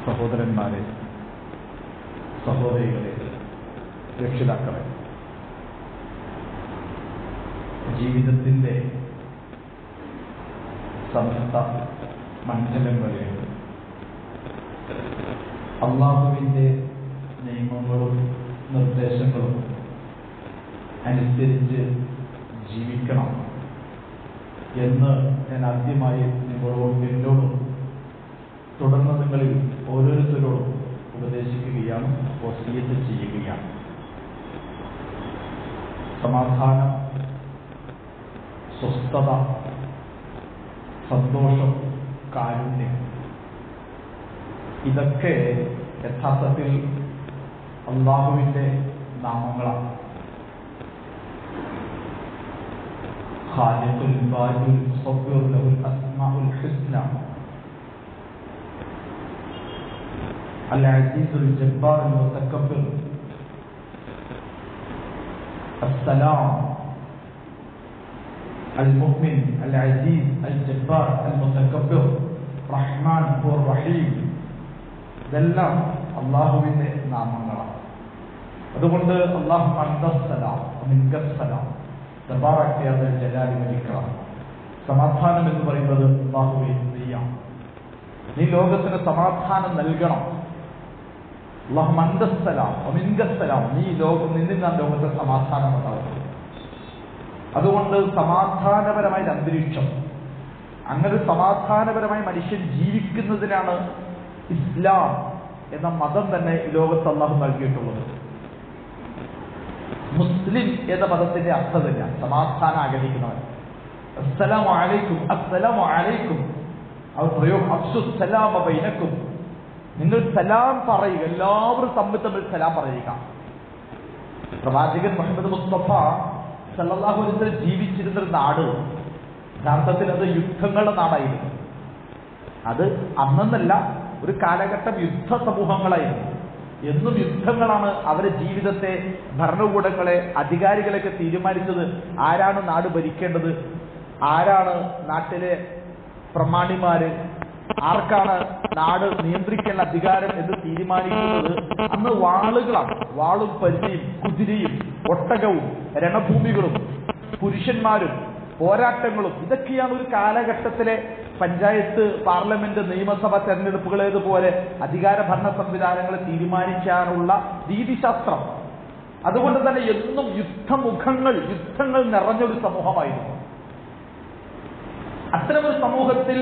സഹോദരന്മാരെ സഹോദരികളെ രക്ഷിതാക്കളെ ജീവിതത്തിൻ്റെ സമസ്ത മണ്ഡലങ്ങളിൽ അള്ളാഹുവിൻ്റെ നിയമങ്ങളും നിർദ്ദേശങ്ങളും അനുസരിച്ച് ജീവിക്കണം എന്ന് ഞാൻ ആദ്യമായി നിങ്ങളോട് എന്നോടും തുടർന്ന് നിങ്ങളിൽ ഓരോരുത്തരോടും ഉപദേശിക്കുകയാണ് വസീയത്ത് ചെയ്യുകയാണ് സമാധാനം സ്വസ്ഥത സന്തോഷം കാരുണ്യം ഇതൊക്കെ യഥാർത്ഥത്തിൽ അള്ളാഹുവിൻ്റെ നാമങ്ങളാണ് ഖാലിഖുൽ ബാരിഉൽ മുസവ്വിർ ലഹുൽ അസ്മാഉൽ ഹുസ്ന العزيز الجبار المتكبر السلام المؤمن العزيز الجبار المتكبر റഹ്മാൻ റഹീം ഇതെല്ലാം അള്ളാഹുവിന്റെ നാമങ്ങളാണ് അതുകൊണ്ട് അള്ളാഹു അന്തസ്സലാം മിൻകസ്സലാം തബാറക്കയാതെ ജലാലി മലിക്കണം സമാധാനം എന്ന് പറയുന്നത് അള്ളാഹുവെ നീയാണ് നീ ലോകത്തിന് സമാധാനം നൽകണം അള്ളാഹു മന്ദസ്സലാം മിൻകസ്സലാം നീ ലോകം നിന്നിൽ നാം ലോകത്തെ സമാധാനം ഉണ്ടാകും അതുകൊണ്ട് സമാധാനപരമായ ഒരു അന്തരീക്ഷം അങ്ങനെ ഒരു സമാധാനപരമായി മനുഷ്യൻ ജീവിക്കുന്നതിനാണ് ഇസ്ലാം എന്ന മതം തന്നെ ഈ ലോകത്ത് അള്ളാഹു നൽകിയിട്ടുള്ളത് മുസ്ലിം എന്ന പദത്തിന്റെ അർത്ഥമില്ല സമാധാനം ആഗ്രഹിക്കുന്നവൻ അസ്സലാമു അലൈക്കും അസ്സലാമു അലൈക്കും അവർ പ്രയോഗം അബ്സുസലാമ ബൈനക്കും നിങ്ങൾ സലാം പറയുക എല്ലാവരും തമ്മിൽ തമ്മിൽ സലാം പറയുക പ്രവാചകൻ മുഹമ്മദ് മുസ്തഫ സല്ലല്ലാഹു അലൈഹി വസല്ലം ജീവിച്ചിരുന്ന ഒരു നാട് യഥാർത്ഥത്തിൽ അത് യുദ്ധങ്ങളുടെ നാടായിരുന്നു അത് അന്നെന്നല്ല ഒരു കാലഘട്ടം യുദ്ധ സമൂഹങ്ങളായിരുന്നു എന്നും യുദ്ധങ്ങളാണ് അവരുടെ ജീവിതത്തെ ഭരണകൂടങ്ങളെ അധികാരികളെയൊക്കെ തീരുമാനിച്ചത് ആരാണ് നാട് ഭരിക്കേണ്ടത് ആരാണ് നാട്ടിലെ പ്രമാണിമാര് ആർക്കാണ് നാട് നിയന്ത്രിക്കേണ്ട അധികാരം എന്ന് തീരുമാനിക്കുന്നത് അന്ന് വാളുകളാണ് വാളും പരിചയും കുതിരയും ഒട്ടകവും രണഭൂമികളും പുരുഷന്മാരും പോരാട്ടങ്ങളും ഇതൊക്കെയാണ് ഒരു കാലഘട്ടത്തിലെ പഞ്ചായത്ത് പാർലമെന്റ് നിയമസഭ തെരഞ്ഞെടുപ്പുകളേതുപോലെ അധികാര ഭരണ സംവിധാനങ്ങളെ തീരുമാനിക്കാനുള്ള രീതിശാസ്ത്രം അതുകൊണ്ട് തന്നെ എന്നും യുദ്ധമുഖങ്ങൾ യുദ്ധങ്ങൾ നിറഞ്ഞൊരു സമൂഹമായിരുന്നു അത്തരമൊരു സമൂഹത്തിൽ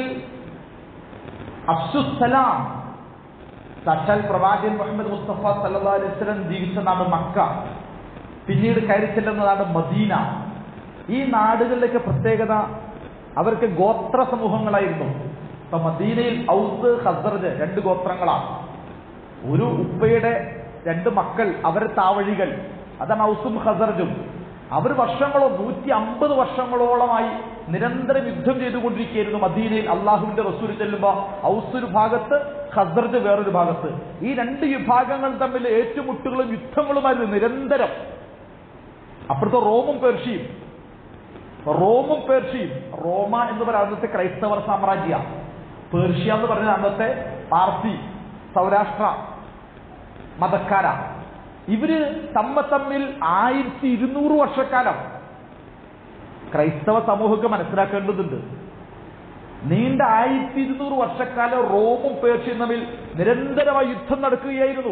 അബ്സുസലാം സാക്ഷാൽ പ്രവാചകൻ മുഹമ്മദ് മുസ്തഫ സല്ലാ അലൈവലം ജീവിച്ച നാട് മക്ക പിന്നീട് കയറി ചെല്ലുന്ന നാട് മദീന ഈ നാടുകളിലേക്ക് പ്രത്യേകത അവർക്ക് ഗോത്ര സമൂഹങ്ങളായിരുന്നു ഇപ്പൊ മദീനയിൽ ഔസ് ഹസർജ് രണ്ട് ഗോത്രങ്ങളാണ് ഒരു ഉപ്പയുടെ രണ്ട് മക്കൾ അവരെ താവഴികൾ അതാണ് ഔസും ഹസർജും അവർ വർഷങ്ങളോ നൂറ്റി അമ്പത് വർഷങ്ങളോളമായി നിരന്തരം യുദ്ധം ചെയ്തുകൊണ്ടിരിക്കുകയായിരുന്നു മദീനയിൽ അള്ളാഹുവിന്റെ റസൂൽ ചെല്ലുമ്പോൾ ഔസ് ഒരു ഭാഗത്ത് ഖസർജ് വേറൊരു ഭാഗത്ത് ഈ രണ്ട് വിഭാഗങ്ങൾ തമ്മിൽ ഏറ്റുമുട്ടുകളും യുദ്ധങ്ങളുമായിരുന്നു നിരന്തരം അപ്പുറത്തെ റോമും പേർഷ്യയും റോമും പേർഷ്യയും റോമ എന്ന് പറയുന്നത് അന്നത്തെ ക്രൈസ്തവർ സാമ്രാജ്യ പേർഷ്യ എന്ന് പറഞ്ഞത് അന്നത്തെ പാർസി സൗരാഷ്ട്ര മതക്കാര ഇവര് തമ്മ തമ്മിൽ ആയിരത്തി ഇരുന്നൂറ് വർഷക്കാലം ക്രൈസ്തവ സമൂഹമൊക്കെ മനസ്സിലാക്കേണ്ടതുണ്ട് നീണ്ട ആയിരത്തി ഇരുന്നൂറ് വർഷക്കാലം റോമും പേർഷ്യയും തമ്മിൽ നിരന്തരമായി യുദ്ധം നടക്കുകയായിരുന്നു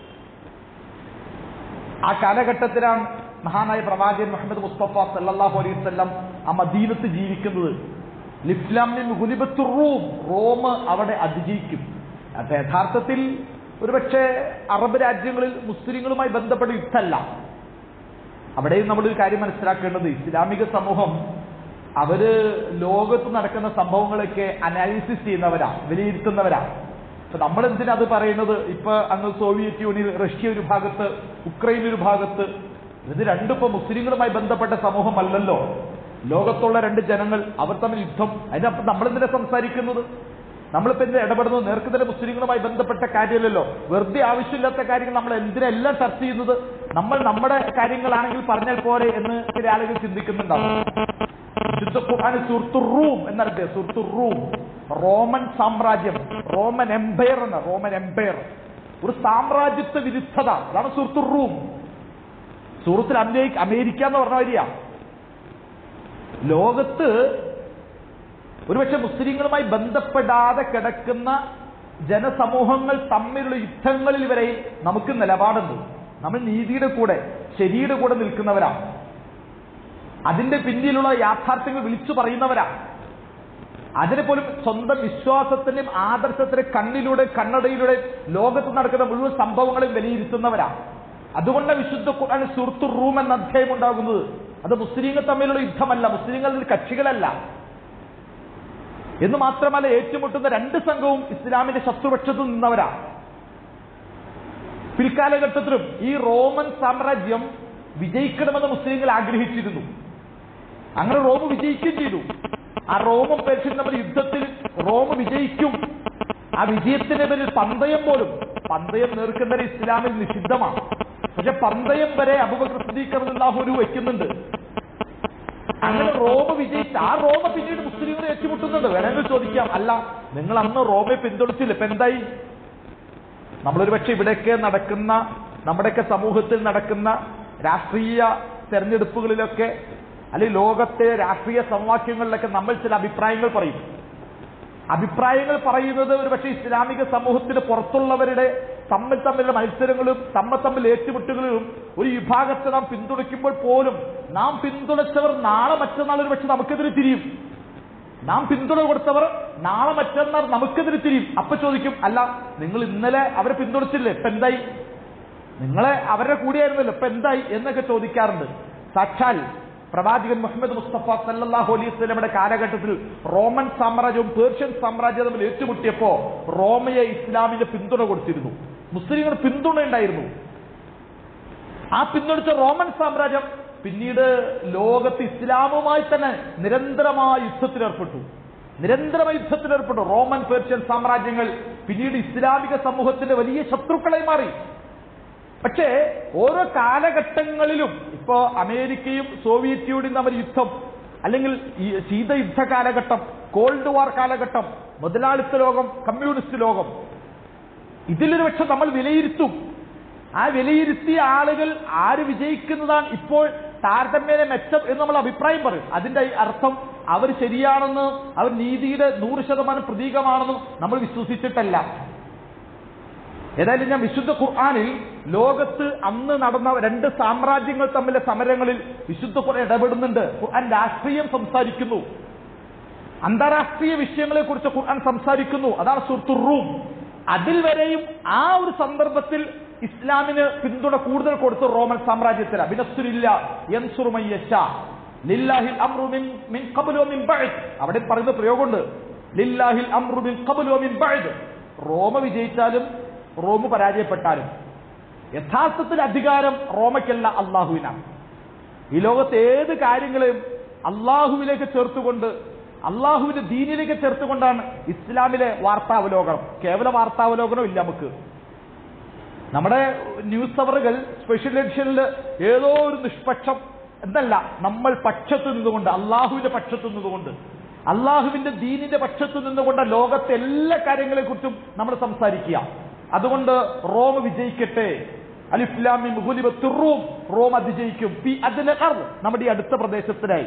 ആ കാലഘട്ടത്തിലാണ് മഹാനായ പ്രവാചകൻ മുഹമ്മദ് മുസ്തഫ സല്ലാഹു അലൈഹി വസല്ലം ആ മദീനത്ത് ജീവിക്കുന്നത് ലിഫ്ലാമിൻ ഗുലിബത്തു റൂം റോം അവിടെ അതിജയിക്കും അത് യഥാർത്ഥത്തിൽ ഒരുപക്ഷെ അറബ് രാജ്യങ്ങളിൽ മുസ്ലിങ്ങളുമായി ബന്ധപ്പെട്ട യുദ്ധമല്ല അവിടെയും നമ്മളൊരു കാര്യം മനസ്സിലാക്കേണ്ടത് ഇസ്ലാമിക സമൂഹം അവര് ലോകത്ത് നടക്കുന്ന സംഭവങ്ങളൊക്കെ അനാലിസിസ് ചെയ്യുന്നവരാ വിലയിരുത്തുന്നവരാ അപ്പൊ നമ്മൾ എന്തിനാ അത് പറയുന്നത് ഇപ്പൊ അങ്ങ് സോവിയറ്റ് യൂണിയൻ റഷ്യ ഒരു ഭാഗത്ത് ഉക്രൈൻ ഒരു ഭാഗത്ത് ഇത് രണ്ടും ഇപ്പൊ മുസ്ലിങ്ങളുമായി ബന്ധപ്പെട്ട സമൂഹമല്ലല്ലോ ലോകത്തുള്ള രണ്ട് ജനങ്ങൾ അവർ തമ്മിൽ യുദ്ധം അതിനപ്പം നമ്മളെന്തിനാ സംസാരിക്കുന്നത് നമ്മളിപ്പോ എന്തിനാ ഇടപെടുന്നത് നേർക്ക് തന്നെ മുസ്ലിങ്ങളുമായി ബന്ധപ്പെട്ട കാര്യമല്ലല്ലോ വെറുതെ ആവശ്യമില്ലാത്ത കാര്യങ്ങൾ നമ്മൾ എന്തിനാ എല്ലാം ചർച്ച ചെയ്യുന്നത് നമ്മൾ നമ്മുടെ കാര്യങ്ങളാണെങ്കിൽ പറഞ്ഞാൽ പോരെ എന്ന് ചില ആളുകൾ ചിന്തിക്കുന്നുണ്ടാവും വിശുദ്ധ ഖുർആൻ സൂറത്തുർ റൂം എന്നറിയ സൂറത്തുർ റൂം റോമൻ സാമ്രാജ്യം റോമൻ എംപയർ എന്ന് റോമൻ എംപയർ ഒരു സാമ്രാജ്യത്വ വിരുദ്ധത അതാണ് സുഹൃത്തു റൂം സുഹൃത്തിൽ അമേരിക്ക അമേരിക്ക എന്ന് പറഞ്ഞ വരിക ലോകത്ത് ഒരുപക്ഷെ മുസ്ലിങ്ങളുമായി ബന്ധപ്പെടാതെ കിടക്കുന്ന ജനസമൂഹങ്ങൾ തമ്മിലുള്ള യുദ്ധങ്ങളിൽ വരെ നമുക്ക് നിലപാടുണ്ട് നമ്മൾ നീതിയുടെ കൂടെ ശരിയുടെ കൂടെ നിൽക്കുന്നവരാ അതിന്റെ പിന്നിലുള്ള യാഥാർത്ഥ്യങ്ങൾ വിളിച്ചു പറയുന്നവരാ അതിനെ പോലും സ്വന്തം വിശ്വാസത്തിന്റെയും ആദർശത്തിന്റെ കണ്ണിലൂടെ കണ്ണടയിലൂടെ ലോകത്ത് നടക്കുന്ന മുഴുവൻ സംഭവങ്ങളെയും വിലയിരുത്തുന്നവരാ അതുകൊണ്ട് വിശുദ്ധ ഖുർആൻ സുഹൃത്തു റൂം എന്ന അധ്യായം ഉണ്ടാകുന്നത് അത് മുസ്ലിങ്ങൾ തമ്മിലുള്ള യുദ്ധമല്ല മുസ്ലിങ്ങളിൽ കക്ഷികളല്ല എന്ന് മാത്രമല്ല ഏറ്റുമുട്ടുന്ന രണ്ട് സംഘവും ഇസ്ലാമിന്റെ ശത്രുപക്ഷത്ത് നിന്നവരാ പിൽക്കാലഘട്ടത്തിലും ഈ റോമൻ സാമ്രാജ്യം വിജയിക്കണമെന്ന് മുസ്ലിങ്ങൾ ആഗ്രഹിച്ചിരുന്നു അങ്ങനെ റോം വിജയിക്കുകയും ചെയ്തു ആ റോമും പേർഷ്യൻ തമ്മിൽ യുദ്ധത്തിൽ റോം വിജയിക്കും ആ വിജയത്തിന്റെ പേരിൽ പന്തയം പോലും പന്തയം നേർക്കുന്നവരെ ഇസ്ലാമിൽ നിഷിദ്ധമാണ് പക്ഷെ പന്തയം വരെ അബുബക്കർ സിദ്ദീഖ് വയ്ക്കുന്നുണ്ട് അങ്ങനെ റോമ വിജയിച്ച ആ റോമ പിന്നീട് മുസ്ലിങ്ങളെ ഏറ്റുമുട്ടുന്നുണ്ട് വേണമെങ്കിൽ ചോദിക്കാം അല്ല നിങ്ങൾ അന്ന് റോമയെ പിന്തുണച്ചില്ല ഇപ്പൊ എന്തായി നമ്മളൊരു പക്ഷെ ഇവിടെയൊക്കെ നടക്കുന്ന നമ്മുടെയൊക്കെ സമൂഹത്തിൽ നടക്കുന്ന രാഷ്ട്രീയ തെരഞ്ഞെടുപ്പുകളിലൊക്കെ അല്ലെങ്കിൽ ലോകത്തെ രാഷ്ട്രീയ സമവാക്യങ്ങളിലൊക്കെ നമ്മൾ ചില അഭിപ്രായങ്ങൾ പറയും അഭിപ്രായങ്ങൾ പറയുന്നത് ഒരു പക്ഷേ ഇസ്ലാമിക സമൂഹത്തിന് പുറത്തുള്ളവരുടെ തമ്മിൽ തമ്മിലുള്ള മത്സരങ്ങളും തമ്മിൽ തമ്മിൽ ഏറ്റുമുട്ടുകളിലും ഒരു വിഭാഗത്തെ നാം പിന്തുണയ്ക്കുമ്പോൾ പോലും നാം പിന്തുണച്ചവർ നാളെ മറ്റന്നാൾ ഒരു പക്ഷെ നമുക്കെതിരെ തിരിയും നാം പിന്തുണ കൊടുത്തവർ നാളെ മറ്റന്നാൾ നമുക്കെതിരെ തിരിയും അപ്പൊ ചോദിക്കും അല്ല നിങ്ങൾ ഇന്നലെ അവരെ പിന്തുണച്ചില്ലേ ഇപ്പൊ എന്തായി നിങ്ങളെ അവരുടെ കൂടെയായിരുന്നല്ലോ ഇപ്പൊ എന്തായി എന്നൊക്കെ ചോദിക്കാറുണ്ട് സാക്ഷാൽ പ്രവാചകൻ മുഹമ്മദ് മുസ്തഫ സല്ലാഹു അലൈഹി സ്വലമിയുടെ കാലഘട്ടത്തിൽ റോമൻ സാമ്രാജ്യവും പേർഷ്യൻ സാമ്രാജ്യവും തമ്മിൽ ഏറ്റുമുട്ടിയപ്പോ റോമയെ ഇസ്ലാമിന്റെ പിന്തുണ കൊടുത്തിരുന്നു മുസ്ലിങ്ങൾ പിന്തുണ ഉണ്ടായിരുന്നു ആ പിന്തുണച്ച റോമൻ സാമ്രാജ്യം പിന്നീട് ലോകത്ത് ഇസ്ലാമുമായി തന്നെ നിരന്തരമായ യുദ്ധത്തിലേർപ്പെട്ടു നിരന്തരമായ യുദ്ധത്തിലേർപ്പെട്ടു റോമൻ പേർഷ്യൻ സാമ്രാജ്യങ്ങൾ പിന്നീട് ഇസ്ലാമിക സമൂഹത്തിന്റെ വലിയ ശത്രുക്കളായി മാറി പക്ഷേ ഓരോ കാലഘട്ടങ്ങളിലും ഇപ്പോ അമേരിക്കയും സോവിയറ്റ് യൂണിയൻ തമ്മിൽ യുദ്ധം അല്ലെങ്കിൽ ഈ ശീതയുദ്ധ കാലഘട്ടം കോൾഡ് വാർ കാലഘട്ടം മുതലാളിത്ത ലോകം കമ്മ്യൂണിസ്റ്റ് ലോകം ഇതിലൊരു പക്ഷെ നമ്മൾ വിലയിരുത്തും ആ വിലയിരുത്തിയ ആളുകൾ ആര് വിജയിക്കുന്നതാണ് ഇപ്പോൾ താരതമ്യേന മെച്ചം എന്ന് നമ്മൾ അഭിപ്രായം പറയും അതിന്റെ അർത്ഥം അവർ ശരിയാണെന്ന് അവർ നീതിയുടെ നൂറ് ശതമാനം പ്രതീകമാണെന്നും നമ്മൾ വിശ്വസിച്ചിട്ടല്ല ഏതായാലും ഞാൻ വിശുദ്ധ ഖുർആാനിൽ ലോകത്ത് അന്ന് നടന്ന രണ്ട് സാമ്രാജ്യങ്ങൾ തമ്മിലെ സമരങ്ങളിൽ വിശുദ്ധ ഖുർആൻ ഇടപെടുന്നുണ്ട് ഖുർആൻ രാഷ്ട്രീയം സംസാരിക്കുന്നു അന്താരാഷ്ട്രീയ വിഷയങ്ങളെ കുറിച്ച് ഖുർആൻ സംസാരിക്കുന്നു അതാണ് സുഹൃത്തു റൂം അതിൽ വരെയും ആ ഒരു സന്ദർഭത്തിൽ ഇസ്ലാമിന് പിന്തുണ കൂടുതൽ കൊടുത്തു റോമൻ സാമ്രാജ്യത്തിൽ അഭിനസ്സുരില്ല യൻസുറുമയ്യശ ലില്ലാഹിൽ അംറു മിൻ മിൻ ഖബ്ലു മിൻ ബഅദ് അവിടെ പറയുന്ന പ്രയോഗമുണ്ട് ലില്ലാഹിൽ അംറു മിൻ ഖബ്ലു മിൻ ബഅദ് റോമ വിജയിച്ചാലും റോമ് പരാജയപ്പെട്ടാലും യഥാർത്ഥത്തിൽ അധികാരം റോമയ്ക്കല്ല അള്ളാഹുവിനാണ് ഈ ലോകത്ത് ഏത് കാര്യങ്ങളെയും അള്ളാഹുവിലേക്ക് ചേർത്തുകൊണ്ട് അള്ളാഹുവിന്റെ ദീനിലേക്ക് ചേർത്തുകൊണ്ടാണ് ഇസ്ലാമിലെ വാർത്താവലോകനം കേവല വാർത്താവലോകനം ഇല്ല നമുക്ക് നമ്മുടെ ന്യൂസ് അവറുകൾ സ്പെഷ്യൽ എഡിഷനിൽ ഏതോ ഒരു നിഷ്പക്ഷം എന്നല്ല നമ്മൾ പക്ഷത്ത് നിന്നുകൊണ്ട് അള്ളാഹുവിന്റെ പക്ഷത്ത് നിന്നുകൊണ്ട് അള്ളാഹുവിന്റെ ദീനിന്റെ പക്ഷത്ത് നിന്നുകൊണ്ട് ലോകത്തെ എല്ലാ കാര്യങ്ങളെ കുറിച്ചും നമ്മൾ സംസാരിക്കുക അതുകൊണ്ട് റോം വിജയിക്കട്ടെ അലിഫ്ലാമി മുഹുലിബത്തുറൂം റോം അതിജയിക്കും പി അതിന് നമ്മുടെ ഈ അടുത്ത പ്രദേശത്തിനായി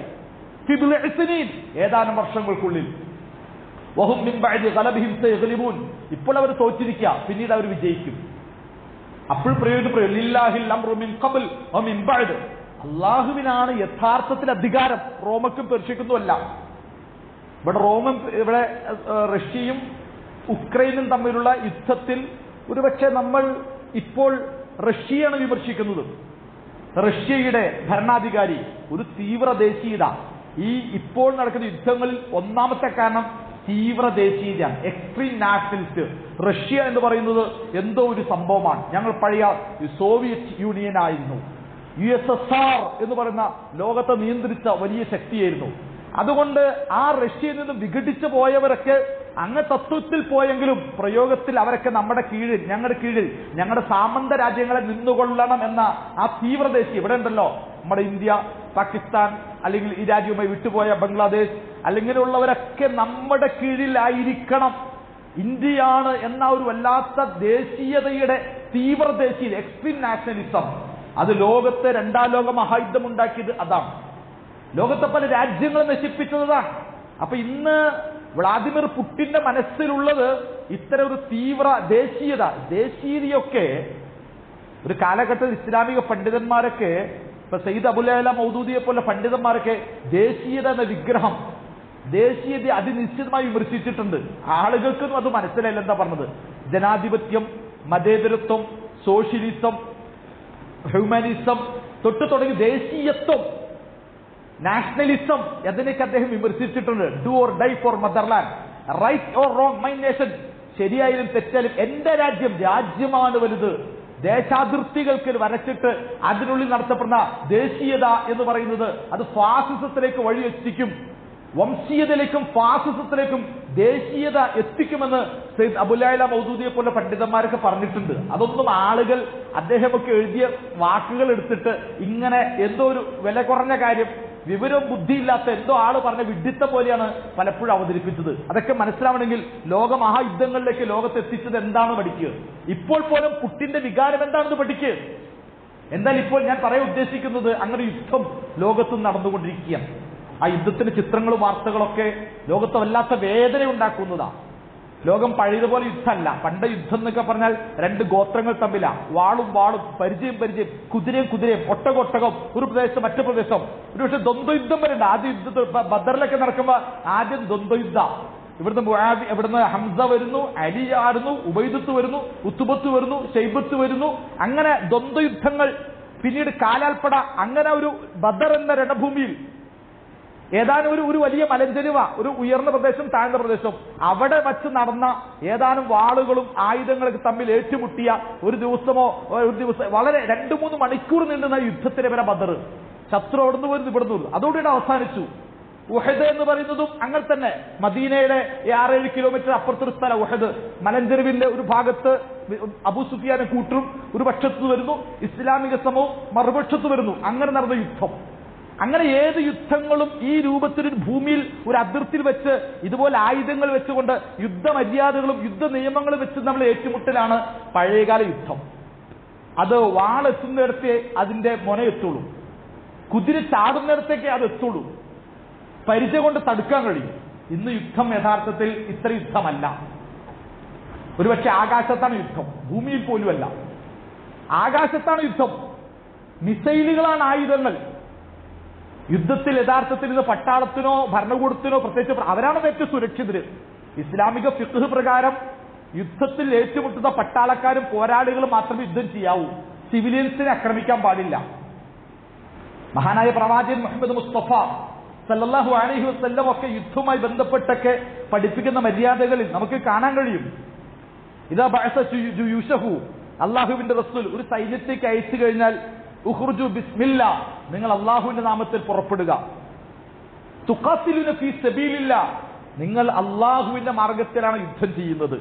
ഏതാനും വർഷങ്ങൾക്കുള്ളിൽ വഹും മിൻ ബഅദി ഗലബിഹിം സയഗ്ലിബൂൻ ഇപ്പോൾ അവർ തോറ്റിരിക്കുക പിന്നീട് അവർ വിജയിക്കും അപ്പോൾ പ്രയോജനപ്പെടും ലില്ലാഹിൽ അംറു മിൻ ഖബൽ വ മിൻ ബഅദ് അള്ളാഹുവിനാണ് യഥാർത്ഥത്തിൽ അധികാരം റോമക്കും പെർഷ്യക്കൊന്നുമല്ല ഇവിടെ റോമും ഇവിടെ ഏഹ്, റഷ്യയും ഉക്രൈനും തമ്മിലുള്ള യുദ്ധത്തിൽ ഒരുപക്ഷെ നമ്മൾ ഇപ്പോൾ റഷ്യയാണ് വിമർശിക്കുന്നത് റഷ്യയുടെ ഭരണാധികാരി ഒരു തീവ്ര ദേശീയത ഈ ഇപ്പോൾ നടക്കുന്ന യുദ്ധങ്ങളിൽ ഒന്നാമത്തെ കാരണം തീവ്ര ദേശീയതയാണ് എക്സ്ട്രീം നാഷണലിസ്റ്റ് റഷ്യ എന്ന് പറയുന്നത് എന്തോ ഒരു സംഭവമാണ് ഞങ്ങൾ പഴയ സോവിയറ്റ് യൂണിയൻ ആയിരുന്നു യു എസ് എസ് ആർ എന്ന് പറയുന്ന ലോകത്തെ നിയന്ത്രിച്ച വലിയ ശക്തിയായിരുന്നു അതുകൊണ്ട് ആ റഷ്യയിൽ നിന്ന് വിഘടിച്ചു പോയവരൊക്കെ അങ്ങ് തത്വത്തിൽ പോയെങ്കിലും പ്രയോഗത്തിൽ അവരൊക്കെ നമ്മുടെ കീഴിൽ ഞങ്ങളുടെ കീഴിൽ ഞങ്ങളുടെ സാമന്ത രാജ്യങ്ങളെ നിന്നുകൊള്ളണം എന്ന ആ തീവ്രദേശി ഇവിടെ ഉണ്ടല്ലോ നമ്മുടെ ഇന്ത്യ പാകിസ്ഥാൻ അല്ലെങ്കിൽ ഈ രാജ്യവുമായി വിട്ടുപോയ ബംഗ്ലാദേശ് അല്ലെങ്കിലുള്ളവരൊക്കെ നമ്മുടെ കീഴിലായിരിക്കണം ഇന്ത്യയാണ് എന്ന ഒരു വല്ലാത്ത ദേശീയതയുടെ തീവ്ര ദേശീയത എക്സ്ട്രീം നാഷണലിസം അത് ലോകത്തെ രണ്ടാം ലോക മഹായുദ്ധം ഉണ്ടാക്കിയത് അതാണ് ലോകത്തെ പല രാജ്യങ്ങളും നശിപ്പിച്ചതാണ് അപ്പൊ ഇന്ന് വ്ളാദിമിർ പുട്ടിന്റെ മനസ്സിലുള്ളത് ഇത്തരം ഒരു തീവ്ര ദേശീയത ദേശീയതയൊക്കെ ഒരു കാലഘട്ടത്തിൽ ഇസ്ലാമിക പണ്ഡിതന്മാരൊക്കെ ഇപ്പൊ സയ്യിദ് അബുല മൗദൂദിയെ പോലെ പണ്ഡിതന്മാരൊക്കെ ദേശീയത എന്ന വിഗ്രഹം ദേശീയത അതിനിശ്ചിതമായി വിമർശിച്ചിട്ടുണ്ട് ആളുകൾക്കൊന്നും അത് മനസ്സിലായില്ല എന്താ പറഞ്ഞത് ജനാധിപത്യം മതേതരത്വം സോഷ്യലിസം ഹ്യൂമാനിസം തൊട്ട് തുടങ്ങി ദേശീയത്വം നാഷണലിസം എന്നതിനൊക്കെ അദ്ദേഹം വിമർശിച്ചിട്ടുണ്ട് do or die for motherland right or wrong my nation ശരിയായാലും തെറ്റായാലും എന്റെ രാജ്യം രാജ്യമാണ് വലുത് ദേശാതിർത്തികൾക്ക് വരച്ചിട്ട് അതിനുള്ളിൽ നടത്തപ്പെടുന്ന ദേശീയത എന്ന് പറയുന്നത് അത് ഫാസിസത്തിലേക്ക് വഴിയെത്തിക്കും വംശീയതയിലേക്കും ഫാസിസത്തിലേക്കും ദേശീയത എത്തിക്കുമെന്ന് സെയ്ദ് അബുലായ മൗദൂദിയെ പോലെ പണ്ഡിതന്മാരൊക്കെ പറഞ്ഞിട്ടുണ്ട് അതൊന്നും ആളുകൾ അദ്ദേഹമൊക്കെ എഴുതിയ വാക്കുകൾ എടുത്തിട്ട് ഇങ്ങനെ എന്തോ ഒരു വില കുറഞ്ഞ കാര്യം വിവരവും ബുദ്ധിയില്ലാത്ത എന്തോ ആള് പറഞ്ഞ വിഡിത്ത പോലെയാണ് പലപ്പോഴും അവതരിപ്പിച്ചത് അതൊക്കെ മനസ്സിലാവണമെങ്കിൽ ലോക മഹായുദ്ധങ്ങളിലേക്ക് ലോകത്ത് എത്തിച്ചത് എന്താണ് പഠിക്കുക ഇപ്പോൾ പോലും പുട്ടിന്റെ വികാരം എന്താണെന്ന് പഠിക്കുക എന്നാൽ ഇപ്പോൾ ഞാൻ പറയാൻ ഉദ്ദേശിക്കുന്നത് അങ്ങനെ യുദ്ധം ലോകത്തും നടന്നുകൊണ്ടിരിക്കുകയാണ് ആ യുദ്ധത്തിന്റെ ചിത്രങ്ങളും വാർത്തകളൊക്കെ ലോകത്ത് വല്ലാത്ത വേദന ഉണ്ടാക്കുന്നതാണ് ലോകം പഴയതുപോലെ യുദ്ധമല്ല പണ്ട് യുദ്ധം എന്നൊക്കെ പറഞ്ഞാൽ രണ്ട് ഗോത്രങ്ങൾ തമ്മിലാ വാളും വാളും പരിചയം പരിചയം കുതിരയും കുതിരയും ഒട്ടകം ഒട്ടകം ഒരു പ്രദേശം മറ്റു പ്രദേശം ഒരു പക്ഷെ ദ്വന്ദ്വയുദ്ധം വരുന്നുണ്ട് ആദ്യ യുദ്ധത്തിൽ ബ- ബദറിലൊക്കെ നടക്കുമ്പോ ആദ്യം ദ്വന്ദ്വയുദ്ധ ഇവിടുന്ന് മുആദ് ഇവിടുന്ന് ഹംസ വരുന്നു അലി ആടുന്നു ഉബൈദത്ത് വരുന്നു ഉത്തുബത്ത് വരുന്നു ഷെയ്ബത്ത് വരുന്നു അങ്ങനെ ദ്വന്ദ്വയുദ്ധങ്ങൾ പിന്നീട് കാലാൽപ്പട അങ്ങനെ ഒരു ബദർ എന്ന രണഭൂമിയിൽ ഏതാനും ഒരു ഒരു വലിയ മലഞ്ചെരുവ ഒരു ഉയർന്ന പ്രദേശം താഴ്ന്ന പ്രദേശം അവിടെ വച്ച് നടന്ന ഏതാനും വാളുകളും ആയുധങ്ങളൊക്കെ തമ്മിൽ ഏറ്റുമുട്ടിയ ഒരു ദിവസമോ ഒരു ദിവസം വളരെ രണ്ടു മൂന്ന് മണിക്കൂർ നീണ്ടുന്ന യുദ്ധത്തിന് വരെ ബദർ ശത്രു അവിടുന്ന് വരുന്നു ഇവിടുന്ന് വരുന്നു അതോടുകൂടി അവസാനിച്ചു ഉഹദ് എന്ന് പറയുന്നതും അങ്ങനെ തന്നെ മദീനയുടെ ഈ ആറേഴ് കിലോമീറ്റർ അപ്പുറത്തൊരു സ്ഥലം ഉഹദ് മലഞ്ചെരുവിന്റെ ഒരു ഭാഗത്ത് അബു സുഫിയാനെ കൂട്ടരും ഒരു പക്ഷത്ത് വരുന്നു ഇസ്ലാമിക സമൂഹം മറുപക്ഷത്ത് വരുന്നു അങ്ങനെ നടന്ന യുദ്ധം അങ്ങനെ ഏത് യുദ്ധങ്ങളും ഈ രൂപത്തിൽ ഒരു ഭൂമിയിൽ ഒരു അതിർത്തിയിൽ വെച്ച് ഇതുപോലെ ആയുധങ്ങൾ വെച്ചുകൊണ്ട് യുദ്ധമര്യാദകളും യുദ്ധ നിയമങ്ങളും വെച്ച് നമ്മൾ ഏറ്റുമുട്ടലാണ് പഴയകാല യുദ്ധം അത് വാളെത്തുന്നിടത്തേ അതിന്റെ മുനയെത്തുള്ളൂ കുതിര ചാടുന്നിടത്തേക്കേ അത് എത്തുള്ളൂ പരിചയ കൊണ്ട് തടുക്കാൻ കഴിയും ഇന്ന് യുദ്ധം യഥാർത്ഥത്തിൽ ഇത്ര യുദ്ധമല്ല ഒരുപക്ഷെ ആകാശത്താണ് യുദ്ധം ഭൂമിയിൽ പോലുമല്ല ആകാശത്താണ് യുദ്ധം മിസൈലുകളാണ് ആയുധങ്ങൾ യുദ്ധത്തിൽ യഥാർത്ഥത്തിൽ ഇത് പട്ടാളത്തിനോ ഭരണകൂടത്തിനോ പ്രത്യേകിച്ച് പ്ര- അവരാണ് ഏറ്റവും സുരക്ഷിതര് ഇസ്ലാമിക ഫിഖ് പ്രകാരം യുദ്ധത്തിൽ ഏറ്റുമുട്ടുന്ന പട്ടാളക്കാരും പോരാളികളും മാത്രമേ യുദ്ധം ചെയ്യാവൂ സിവിലിയൻസിനെ ആക്രമിക്കാൻ പാടില്ല മഹാനായ പ്രവാചകൻ മുഹമ്മദ് മുസ്തഫ സല്ലല്ലാഹു അലൈഹി വസല്ലം ഒക്കെ യുദ്ധവുമായി ബന്ധപ്പെട്ടൊക്കെ പഠിപ്പിക്കുന്ന മര്യാദകളിൽ നമുക്ക് കാണാൻ കഴിയും ഇതാ ബഅസ ജു- ജുയൂശഹു അള്ളാഹുവിന്റെ റസൂൽ ഒരു സൈന്യത്തേക്ക് അയച്ചു കഴിഞ്ഞാൽ ഉഖ്റുജു ബിസ്മില്ല നിങ്ങൾ അള്ളാഹുവിന്റെ നാമത്തിൽ പുറപ്പെടുക തുഖാത്തിലുന ഫീ സബീലില്ല നിങ്ങൾ അള്ളാഹുവിന്റെ മാർഗത്തിലാണ് യുദ്ധം ചെയ്യുന്നത്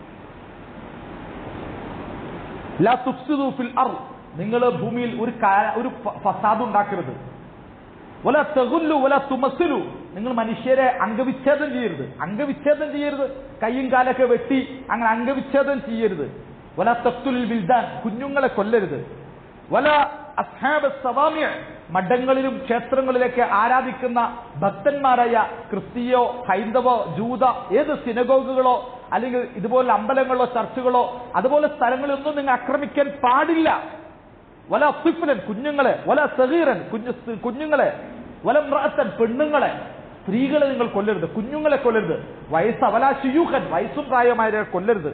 ലാ തുഫ്സിദു ഫിൽ അർദ് നിങ്ങൾ ഭൂമിയിൽ ഒരു കാ- ഒരു ഫ- ഫസാദ് ഉണ്ടാക്കരുത് വല തെകുല്ലു വല തുമസിലു നിങ്ങൾ മനുഷ്യരെ അംഗവിച്ഛേദം ചെയ്യരുത് അംഗവിച്ഛേദം ചെയ്യരുത് കയ്യും കാലൊക്കെ വെട്ടി അങ്ങനെ അംഗവിച്ഛേദം ചെയ്യരുത് വല തക്തുലിൽ ബിൽദാൻ കുഞ്ഞുങ്ങളെ കൊല്ലരുത് വല അസ്ഹാബ് സവാമ്യ മഠങ്ങളിലും ക്ഷേത്രങ്ങളിലൊക്കെ ആരാധിക്കുന്ന ഭക്തന്മാരായ ക്രിസ്തീയോ ഹൈന്ദവോ ജൂത ഏത് സിനഗോഗുകളോ അല്ലെങ്കിൽ ഇതുപോലെ അമ്പലങ്ങളോ ചർച്ചുകളോ അതുപോലെ സ്ഥലങ്ങളൊന്നും നിങ്ങൾ ആക്രമിക്കാൻ പാടില്ല വല സിഫ്ലൻ കുഞ്ഞുങ്ങളെ വല സഹീറൻ കുഞ്ഞു കുഞ്ഞുങ്ങളെ വല മ്രഅത്തൻ പെണ്ണുങ്ങളെ സ്ത്രീകളെ നിങ്ങൾ കൊല്ലരുത് കുഞ്ഞുങ്ങളെ കൊല്ലരുത് വയസ്സ് അവല ശിയൂഖൻ വയസ്സും പ്രായമായവരെ കൊല്ലരുത്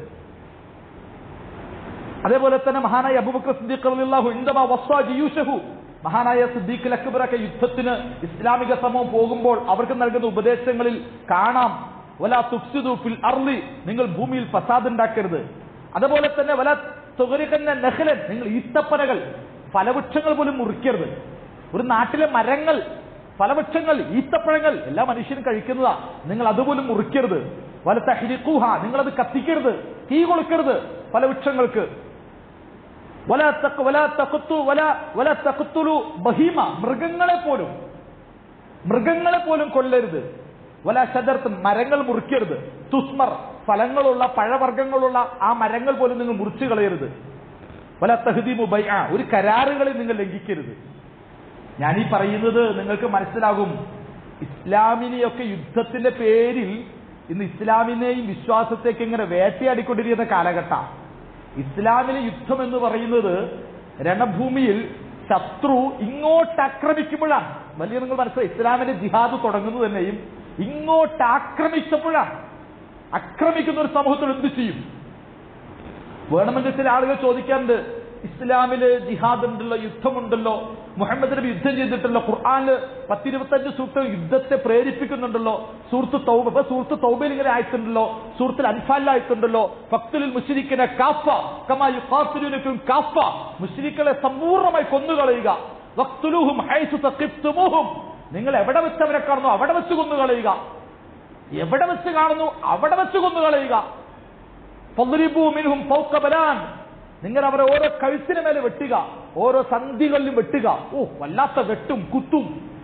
അതേപോലെ തന്നെ മഹാനായ അബൂബക്കർ സിദ്ദീഖ് റളിയല്ലാഹു ഇൻദമാ വസ്സാ ജിയൂശഹു മഹാനായ സിദ്ദീഖ് അക്ബറൊക്കെ യുദ്ധത്തിന് ഇസ്ലാമിക സമൂഹം പോകുമ്പോൾ അവർക്ക് നൽകുന്ന ഉപദേശങ്ങളിൽ കാണാം വല തുഫ്സിദു ഫിൽ അർളി നിങ്ങൾ ഭൂമിയിൽ ഫസാദ് ഉണ്ടാക്കരുത് അതുപോലെ തന്നെ വല തുകരിക്കുന്ന നെഹ്ലൻ നിങ്ങൾ ഈത്തപ്പനകൾ ഫലവൃക്ഷങ്ങൾ പോലും മുറിക്കരുത് ഒരു നാട്ടിലെ മരങ്ങൾ ഫലവൃക്ഷങ്ങൾ ഈത്തപ്പഴങ്ങൾ എല്ലാ മനുഷ്യരും കഴിക്കുന്നതാ നിങ്ങൾ അതുപോലും മുറിക്കരുത് വല തഹ്രിഖൂഹ നിങ്ങൾ അത് കത്തിക്കരുത് തീ കൊടുക്കരുത് ഫലവൃക്ഷങ്ങൾക്ക് വല തഖ് വല തഖത്തു വല വല തഖത്തുലു ബഹീമ മൃഗങ്ങളെ പോലും മൃഗങ്ങളെ പോലും കൊല്ലരുത് വല ഷജർത്ത് മരങ്ങൾ മുറിക്കരുത് തുസ്മർ ഫലങ്ങളുള്ള പഴവർഗ്ഗങ്ങളുള്ള ആ മരങ്ങൾ പോലും നിങ്ങൾ മുറിച്ചു കളയരുത് വല തഹദീമു ബൈ ആ ഒരു കരാറുകളെ നിങ്ങൾ ലംഘിക്കരുത് ഞാൻ ഈ പറയുന്നത് നിങ്ങൾക്ക് മനസ്സിലാകും ഇസ്ലാമിനെയൊക്കെ യുദ്ധത്തിന്റെ പേരിൽ ഇന്ന് ഇസ്ലാമിനെയും വിശ്വാസത്തേക്ക് ഇങ്ങനെ വേട്ടയാടിക്കൊണ്ടിരിക്കുന്ന കാലഘട്ടം ഇസ്ലാമിലെ യുദ്ധം എന്ന് പറയുന്നത് രണഭൂമിയിൽ ശത്രു ഇങ്ങോട്ട് ആക്രമിക്കുമ്പോഴാണ് വലിയ നിങ്ങൾ മനസ്സിലായി ഇസ്ലാമിന്റെ ജിഹാദ് തുടങ്ങുന്നത് തന്നെയും ഇങ്ങോട്ട് ആക്രമിച്ചപ്പോഴാണ് ആക്രമിക്കുന്ന ഒരു സമൂഹത്തിൽ എന്ത് ചെയ്യും വേണമെങ്കിൽ ചില ആളുകൾ ചോദിക്കാറുണ്ട് ഇസ്ലാമില് ജിഹാദ് ഉണ്ടല്ലോ യുദ്ധമുണ്ടല്ലോ മുഹമ്മദ് നബി യുദ്ധം ചെയ്തിട്ടല്ലോ ഖുർആാനില് പത്തിരുപത്തഞ്ച് സൂക്തം യുദ്ധത്തെ പ്രേരിപ്പിക്കുന്നുണ്ടല്ലോ സൂറത്ത് തൗബ ഇപ്പൊ സൂറത്ത് തൗബയിൽ ഇങ്ങനെ ആയിട്ടുണ്ടല്ലോ സൂറത്തിൽ അൻഫാലിലായിട്ടുണ്ടല്ലോ ഫക്തുലിൽ മുഷിരിക്കിനെ കാഫ കമാ യുഖാത്തിലുനക്കും കാഫ മുഷിരിക്കളെ സമ്പൂർണ്ണമായി കൊന്നുകളയുക വക്തുലുഹും ഹൈസു തഖിഫ്തുമുഹും നിങ്ങൾ എവിടെ വെച്ച് അവരെ കാണുന്നു അവിടെ വെച്ച് കൊന്നുകളയുക എവിടെ വെച്ച് കാണുന്നു അവിടെ വെച്ച് കൊന്നുകളയുക മിൻഹും ഫൗക ബലാൻ നിങ്ങൾ അവരെ ഓരോ കഴുത്തിന് മേലെ വെട്ടുക ഓരോ സന്ധികളിലും വെട്ടുക ഓ വല്ലാത്ത വെട്ടും കുത്തും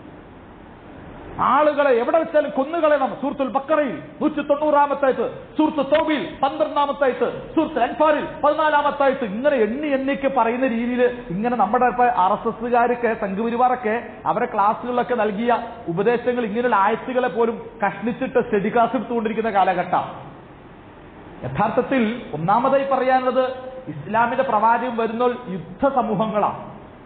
ആളുകളെ എവിടെ വെച്ചാലും കൊന്നുകളയണം സൂറത്തുൽ ബക്കറയിൽ നൂറ്റി തൊണ്ണൂറാമത്തായിട്ട് സൂറത്ത് തോബിൽ പന്ത്രണ്ടാമത്തായിട്ട് സൂറത്ത് അൻഫാറിൽ പതിനാലാമത്തായിട്ട് ഇങ്ങനെ എണ്ണി എണ്ണിക്ക് പറയുന്ന രീതിയിൽ ഇങ്ങനെ നമ്മുടെ ആർ എസ് എസ്സുകാരൊക്കെ സംഘപരിവാറൊക്കെ അവരെ ക്ലാസ്സുകളിലൊക്കെ നൽകിയ ഉപദേശങ്ങൾ ഇങ്ങനെയുള്ള ആയത്തുകളെ പോലും കഷ്ണിച്ചിട്ട് സ്റ്റഡി ക്ലാസ് എടുത്തുകൊണ്ടിരിക്കുന്ന കാലഘട്ടം യഥാർത്ഥത്തിൽ ഒന്നാമതായി പറയാനുള്ളത് ഇസ്ലാമിന്റെ പ്രവാചകം വരുന്ന യുദ്ധ സമൂഹങ്ങളാണ്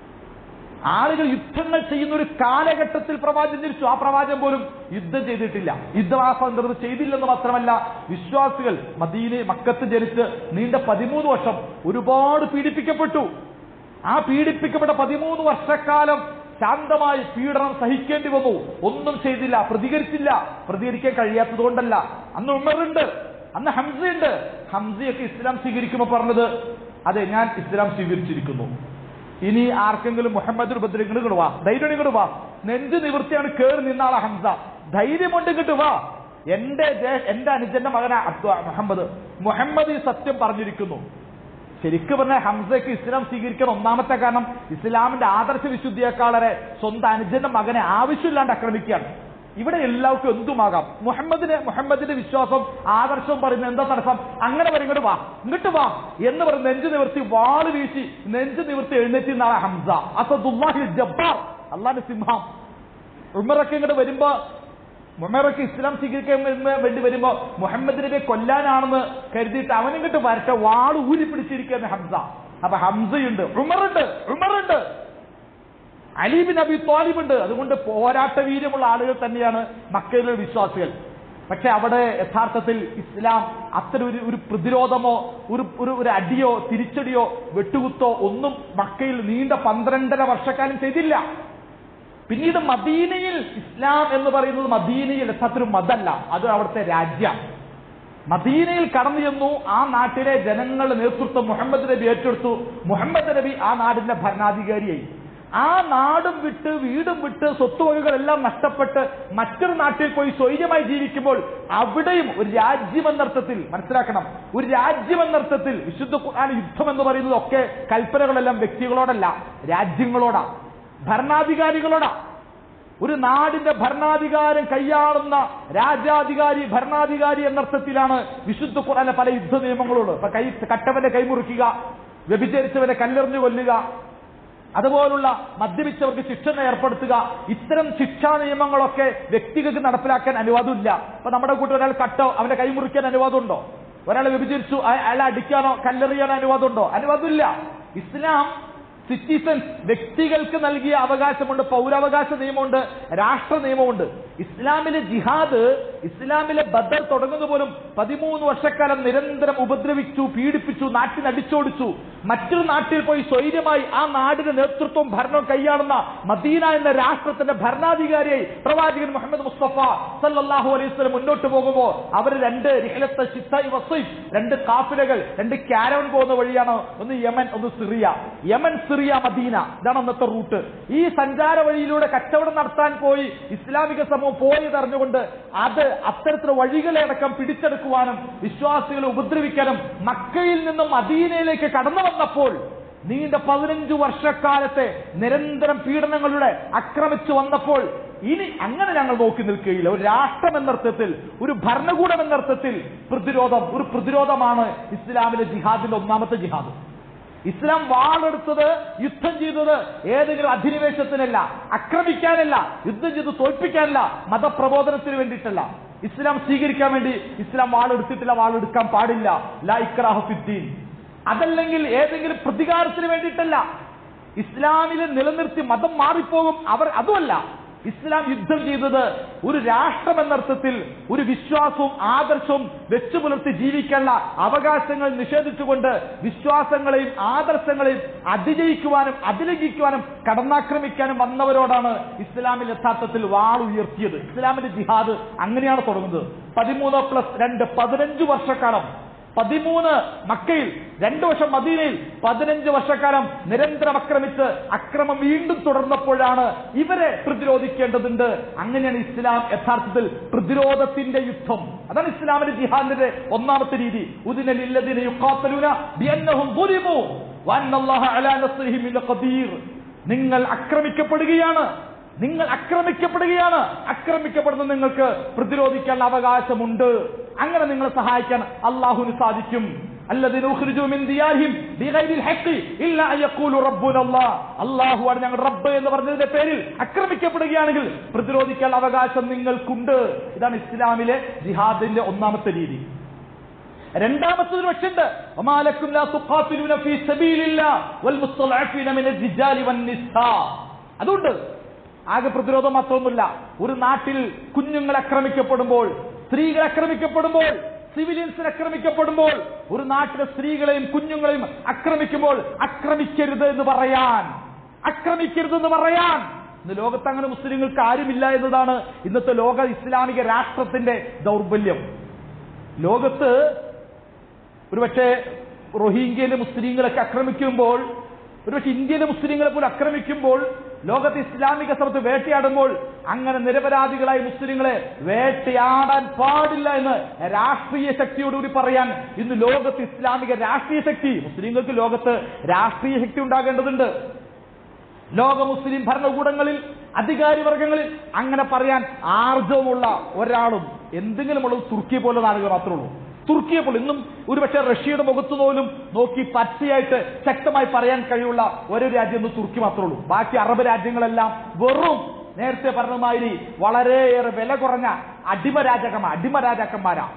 ആളുകൾ യുദ്ധങ്ങൾ ചെയ്യുന്ന ഒരു കാലഘട്ടത്തിൽ പ്രവാചകം തിരിച്ചു ആ പ്രവാചകം പോലും യുദ്ധം ചെയ്തിട്ടില്ല യുദ്ധമാസം ചെയ്തില്ലെന്ന് മാത്രമല്ല വിശ്വാസികൾ മദീനെ മക്കത്ത് ജനിച്ച് നീണ്ട പതിമൂന്ന് വർഷം ഒരുപാട് പീഡിപ്പിക്കപ്പെട്ടു ആ പീഡിപ്പിക്കപ്പെട്ട പതിമൂന്ന് വർഷക്കാലം ശാന്തമായി പീഡനം സഹിക്കേണ്ടി വന്നു ഒന്നും ചെയ്തില്ല പ്രതികരിച്ചില്ല പ്രതികരിക്കാൻ കഴിയാത്തതുകൊണ്ടല്ല അന്ന് ഉമറുണ്ട് അന്ന് ഹംസയുണ്ട് ഹംസയൊക്കെ ഇസ്ലാം സ്വീകരിക്കുമ്പോൾ പറഞ്ഞത് അതെ ഞാൻ ഇസ്ലാം സ്വീകരിച്ചിരിക്കുന്നു ഇനി ആർക്കെങ്കിലും മുഹമ്മദ് ബദ്ര ഇങ്ങോട്ട് വാ ധൈര്യം ഇങ്ങോട്ട് വാ നെഞ്ച് നിവൃത്തിയാണ് കേറി നിന്നാളാ ഹംസ ധൈര്യമുണ്ട് ഇങ്ങോട്ട് വാ എന്റെ ജേ- എന്റെ അനുജന്റെ മകനാ അബ്ദു മുഹമ്മദ് മുഹമ്മദ് ഈ സത്യം പറഞ്ഞിരിക്കുന്നു ശരിക്കും പറഞ്ഞാൽ ഹംസയ്ക്ക് ഇസ്ലാം സ്വീകരിക്കാൻ ഒന്നാമത്തെ കാരണം ഇസ്ലാമിന്റെ ആദർശ വിശുദ്ധിയേക്കാളരെ സ്വന്തം അനുജന്റെ മകനെ ആവശ്യമില്ലാണ്ട് ആക്രമിക്കുകയാണ് ഇവിടെ എല്ലാവർക്കും എന്തുമാകാം മുഹമ്മദിന് മുഹമ്മദിന്റെ വിശ്വാസം ആദർശവും പറയുന്ന എന്താ തടസ്സം അങ്ങനെ വരും ഇങ്ങോട്ട് വാ ഇങ്ങോട്ട് വാ എന്ന് പറഞ്ഞ് നെഞ്ചു നിവർത്തി വാള് വീശി നെഞ്ചു നിവർത്തി എഴുന്നേറ്റി എന്നാണ് ഹംസ അസദുല്ലാഹി ജബ്ബാർ അള്ളാന്റെ സിംഹം ഉമറൊക്കെ ഇങ്ങോട്ട് വരുമ്പോ ഉമറൊക്കെ ഇസ്ലാം സ്വീകരിക്കാൻ വരുമ്പോ- വേണ്ടി വരുമ്പോ മുഹമ്മദ് നബിയെ കൊല്ലാനാണെന്ന് കരുതിയിട്ട് അവനിങ്ങോട്ട് വരട്ടെ വാള് ഊരി പിടിച്ചിരിക്കുന്ന ഹംസ അപ്പൊ ഹംസയുണ്ട് ഉമറുണ്ട് ഉമറുണ്ട് അലീബിൻ അബി താലിബുണ്ട് അതുകൊണ്ട് പോരാട്ട വീര്യമുള്ള ആളുകൾ തന്നെയാണ് മക്കയിലെ വിശ്വാസികൾ പക്ഷെ അവിടെ യഥാർത്ഥത്തിൽ ഇസ്ലാം അത്തരം ഒരു ഒരു പ്രതിരോധമോ ഒരു ഒരു ഒരു അടിയോ തിരിച്ചടിയോ വെട്ടുകുത്തോ ഒന്നും മക്കയിൽ നീണ്ട പന്ത്രണ്ടര വർഷക്കാലം ചെയ്തില്ല പിന്നീട് മദീനയിൽ ഇസ്ലാം എന്ന് പറയുന്നത് മദീനയിൽ യഥാർത്ഥ ഒരു മതല്ല അത് അവിടുത്തെ രാജ്യം മദീനയിൽ കടന്നു ചെന്നു ആ നാട്ടിലെ ജനങ്ങളുടെ നേതൃത്വം മുഹമ്മദ് നബി ഏറ്റെടുത്തു മുഹമ്മദ് നബി ആ നാടിന്റെ ഭരണാധികാരിയായി ആ നാടും വിട്ട് വീടും വിട്ട് സ്വത്തുവകകളെല്ലാം നഷ്ടപ്പെട്ട് മറ്റൊരു നാട്ടിൽ പോയി സ്വൈര്യമായി ജീവിക്കുമ്പോൾ അവിടെയും ഒരു രാജ്യമെന്നർത്ഥത്തിൽ മനസ്സിലാക്കണം ഒരു രാജ്യമെന്നർത്ഥത്തിൽ വിശുദ്ധ ഖുർആൻ യുദ്ധം എന്ന് പറയുന്നത് ഒക്കെ കൽപ്പനകളെല്ലാം വ്യക്തികളോടല്ല രാജ്യങ്ങളോടാ ഭരണാധികാരികളോടാ ഒരു നാടിന്റെ ഭരണാധികാരം കൈയാളുന്ന രാജാധികാരി ഭരണാധികാരി എന്നർത്ഥത്തിലാണ് വിശുദ്ധ ഖുർആനിലെ പല യുദ്ധ നിയമങ്ങളോട് ഇപ്പൊ കൈ കട്ടവന്റെ കൈമുറിക്കുക വ്യഭിചരിച്ചവരെ കല്ലെറിഞ്ഞു കൊല്ലുക അതുപോലുള്ള മദ്യപിച്ചവർക്ക് ശിക്ഷ ഏർപ്പെടുത്തുക ഇത്തരം ശിക്ഷാ നിയമങ്ങളൊക്കെ വ്യക്തികൾക്ക് നടപ്പിലാക്കാൻ അനുവാദമില്ല ഇപ്പൊ നമ്മുടെ കൂട്ടർ ഒരാൾ കട്ടോ അവന്റെ കൈ മുറിക്കാൻ അനുവാദമുണ്ടോ ഒരാളെ വ്യഭിചരിച്ചു അയ- അയാളെ അടിക്കാനോ കല്ലെറിയാനോ അനുവാദമുണ്ടോ അനുവാദമില്ല ഇസ്ലാം സിറ്റിസൺസ് വ്യക്തികൾക്ക് നൽകിയ അവകാശമുണ്ട് പൗരാവകാശ നിയമമുണ്ട് രാഷ്ട്ര നിയമമുണ്ട് ഇസ്ലാമിലെ ജിഹാദ് ഇസ്ലാമിലെ ബദർ തുടങ്ങുന്ന പോലും പതിമൂന്ന് വർഷക്കാലം നിരന്തരം ഉപദ്രവിച്ചു പീഡിപ്പിച്ചു നാട്ടിനടിച്ചോടിച്ചു മറ്റൊരു നാട്ടിൽ പോയി സ്വൈര്യമായി ആ നാടിന്റെ നേതൃത്വം ഭരണവും കൈയാളുന്ന മദീന എന്ന രാഷ്ട്രത്തിന്റെ ഭരണാധികാരിയായി പ്രവാചകൻ മുഹമ്മദ് മുസ്തഫ സല്ലല്ലാഹു അലൈഹി വസല്ലം മുന്നോട്ട് പോകുമ്പോൾ അവർ രണ്ട് റിഹലത്ത് ഷിത്തായി വസൈഫ് രണ്ട് കാഫിലകൾ രണ്ട് ക്യാരവൻ പോകുന്ന വഴിയാണ് ഒന്ന് യമൻ ഒന്ന് സിറിയ യമൻ സിറിയ മദീന ഇതാണ് അന്നത്തെ റൂട്ട് ഈ സഞ്ചാര വഴിയിലൂടെ കച്ചവടം നടത്താൻ പോയി ഇസ്ലാമിക സമൂഹം പോയത് അറിഞ്ഞുകൊണ്ട് അത് അത്തരത്തിലുള്ള വഴികളെ അടക്കം പിടിച്ചെടുക്കുവാനും വിശ്വാസികളെ ഉപദ്രവിക്കാനും മക്കയിൽ നിന്നും മദീനയിലേക്ക് കടന്നു വന്നപ്പോൾ നീണ്ട പതിനഞ്ചു വർഷക്കാലത്തെ നിരന്തരം പീഡനങ്ങളുടെ ആക്രമിച്ചു വന്നപ്പോൾ ഇനി അങ്ങനെ ഞങ്ങൾ നോക്കി നിൽക്കുകയില്ല ഒരു രാഷ്ട്രം എന്നർത്ഥത്തിൽ ഒരു ഭരണകൂടം എന്നർത്ഥത്തിൽ പ്രതിരോധം ഒരു പ്രതിരോധമാണ് ഇസ്ലാമിലെ ജിഹാദിന്റെ ഒന്നാമത്തെ ജിഹാദ് ഇസ്ലാം വാളെടുത്തത് യുദ്ധം ചെയ്തത് ഏതെങ്കിലും അധിനിവേശത്തിനല്ല ആക്രമിക്കാനല്ല യുദ്ധം ചെയ്ത് തോൽപ്പിക്കാനല്ല മതപ്രബോധനത്തിന് വേണ്ടിയിട്ടല്ല ഇസ്ലാം സ്വീകരിക്കാൻ വേണ്ടി ഇസ്ലാം വാളെടുത്തിട്ടില്ല വാളെടുക്കാൻ പാടില്ല ലാ ഇക്രാഹ ഫിദ്ദീൻ അതല്ലെങ്കിൽ ഏതെങ്കിലും പ്രതികാരത്തിന് വേണ്ടിയിട്ടല്ല ഇസ്ലാമിൽ നിലനിർത്തി മതം മാറിപ്പോകും അവർ അതുമല്ല ഇസ്ലാം യുദ്ധം ചെയ്തത് ഒരു രാഷ്ട്രം എന്നർത്ഥത്തിൽ ഒരു വിശ്വാസവും ആദർശവും വെച്ചു പുലർത്തി ജീവിക്കാനുള്ള അവകാശങ്ങൾ നിഷേധിച്ചുകൊണ്ട് വിശ്വാസങ്ങളെയും ആദർശങ്ങളെയും അതിജയിക്കുവാനും അതിലംഘിക്കുവാനും കടന്നാക്രമിക്കാനും വന്നവരോടാണ് ഇസ്ലാമിൽ യഥാർത്ഥത്തിൽ വാൾ ഉയർത്തിയത് ഇസ്ലാമിന്റെ ജിഹാദ് അങ്ങനെയാണ് തുടങ്ങുന്നത് പതിമൂന്ന് പ്ലസ് രണ്ട് പതിനഞ്ച് വർഷക്കാലം പതിമൂന്ന് മക്കയിൽ രണ്ടു വർഷം മദീനയിൽ പതിനഞ്ച് വർഷക്കാലം നിരന്തരം ആക്രമിച്ച് അക്രമം വീണ്ടും തുടർന്നപ്പോഴാണ് ഇവരെ പ്രതിരോധിക്കേണ്ടതുണ്ട് അങ്ങനെയാണ് ഇസ്ലാം യഥാർത്ഥത്തിൽ പ്രതിരോധത്തിന്റെ യുദ്ധം അതാണ് ഇസ്ലാമിന്റെ ജിഹാദിന്റെ ഒന്നാമത്തെ രീതി ഉദിനലില്ലതിനെ യുക്കാത്തലൂന ബിയന്നഹും ദുരിമു വന്നല്ലാഹ അലാ നസ്രിഹിം ലഖദീർ നിങ്ങൾ ആക്രമിക്കപ്പെടുകയാണ് നിങ്ങൾ ആക്രമിക്കപ്പെടുകയാണ് ആക്രമിക്കപ്പെടുന്ന നിങ്ങൾക്ക് പ്രതിരോധിക്കാനുള്ള അവകാശമുണ്ട് അങ്ങനെ നിങ്ങളെ സഹായിക്കാൻ അള്ളാഹുവിന് സാധിക്കും അള്ളാഹുവാണ് ഞങ്ങൾ റബ്ബ് എന്ന് പറഞ്ഞതിന്റെ പേരിൽ ആക്രമിക്കപ്പെടുകയാണെങ്കിൽ പ്രതിരോധിക്കാൻ അവകാശം നിങ്ങൾക്കുണ്ട് ഇതാണ് ഇസ്ലാമിലെ ജിഹാദിന്റെ ഒന്നാമത്തെ രീതി രണ്ടാമത്തത് പക്ഷുണ്ട് ഒമാലക്കും ലാ തുഖാത്തിലൂന ഫീ സബീലില്ലാ വൽ മുസ്തളഅഫീന മിനൽ റിജാലി വൻ നിസാ അതുകൊണ്ട് ആകെ പ്രതിരോധം മാത്രമൊന്നുമില്ല ഒരു നാട്ടിൽ കുഞ്ഞുങ്ങൾ ആക്രമിക്കപ്പെടുമ്പോൾ സ്ത്രീകൾ ആക്രമിക്കപ്പെടുമ്പോൾ സിവിലിയൻസിന് ആക്രമിക്കപ്പെടുമ്പോൾ ഒരു നാട്ടിലെ സ്ത്രീകളെയും കുഞ്ഞുങ്ങളെയും ആക്രമിക്കുമ്പോൾ ആക്രമിക്കരുത് എന്ന് പറയാൻ ആക്രമിക്കരുത് എന്ന് പറയാൻ ഇന്ന് ലോകത്ത് അങ്ങനെ മുസ്ലിങ്ങൾക്ക് ആരുമില്ല എന്നതാണ് ഇന്നത്തെ ലോക ഇസ്ലാമിക രാഷ്ട്രത്തിന്റെ ദൗർബല്യം ലോകത്ത് ഒരുപക്ഷെ റോഹിംഗ്യയിലെ മുസ്ലിങ്ങളൊക്കെ ആക്രമിക്കുമ്പോൾ ഒരുപക്ഷെ ഇന്ത്യയിലെ മുസ്ലിങ്ങളെ പോലും ആക്രമിക്കുമ്പോൾ ലോകത്ത് ഇസ്ലാമിക സമയത്ത് വേട്ടയാടുമ്പോൾ അങ്ങനെ നിരപരാധികളായ മുസ്ലിങ്ങളെ വേട്ടയാടാൻ പാടില്ല എന്ന് രാഷ്ട്രീയ ശക്തിയോടുകൂടി പറയാൻ ഇന്ന് ലോകത്ത് ഇസ്ലാമിക രാഷ്ട്രീയ ശക്തി മുസ്ലിങ്ങൾക്ക് ലോകത്ത് രാഷ്ട്രീയ ശക്തി ഉണ്ടാകേണ്ടതുണ്ട് ലോക മുസ്ലിം ഭരണകൂടങ്ങളിൽ അധികാരി വർഗങ്ങളിൽ അങ്ങനെ പറയാൻ ആർജവമുള്ള ഒരാളും എന്തെങ്കിലും ഉള്ളത് തുർക്കി പോലെ നാടുകൾ മാത്രമേ ഉള്ളൂ തുർക്കിയെ പോലും ഇന്നും ഒരുപക്ഷെ റഷ്യയുടെ മുഖത്ത് പോലും നോക്കി പച്ചയായിട്ട് ശക്തമായി പറയാൻ കഴിയുള്ള ഒരു രാജ്യം ഇന്ന് തുർക്കി മാത്രമേ ഉള്ളൂ ബാക്കി അറബ് രാജ്യങ്ങളെല്ലാം വെറും നേരത്തെ പറഞ്ഞമാതിരി വളരെയേറെ വില കുറഞ്ഞ അടിമ രാജകന്മാർ അടിമ രാജാക്കന്മാരാ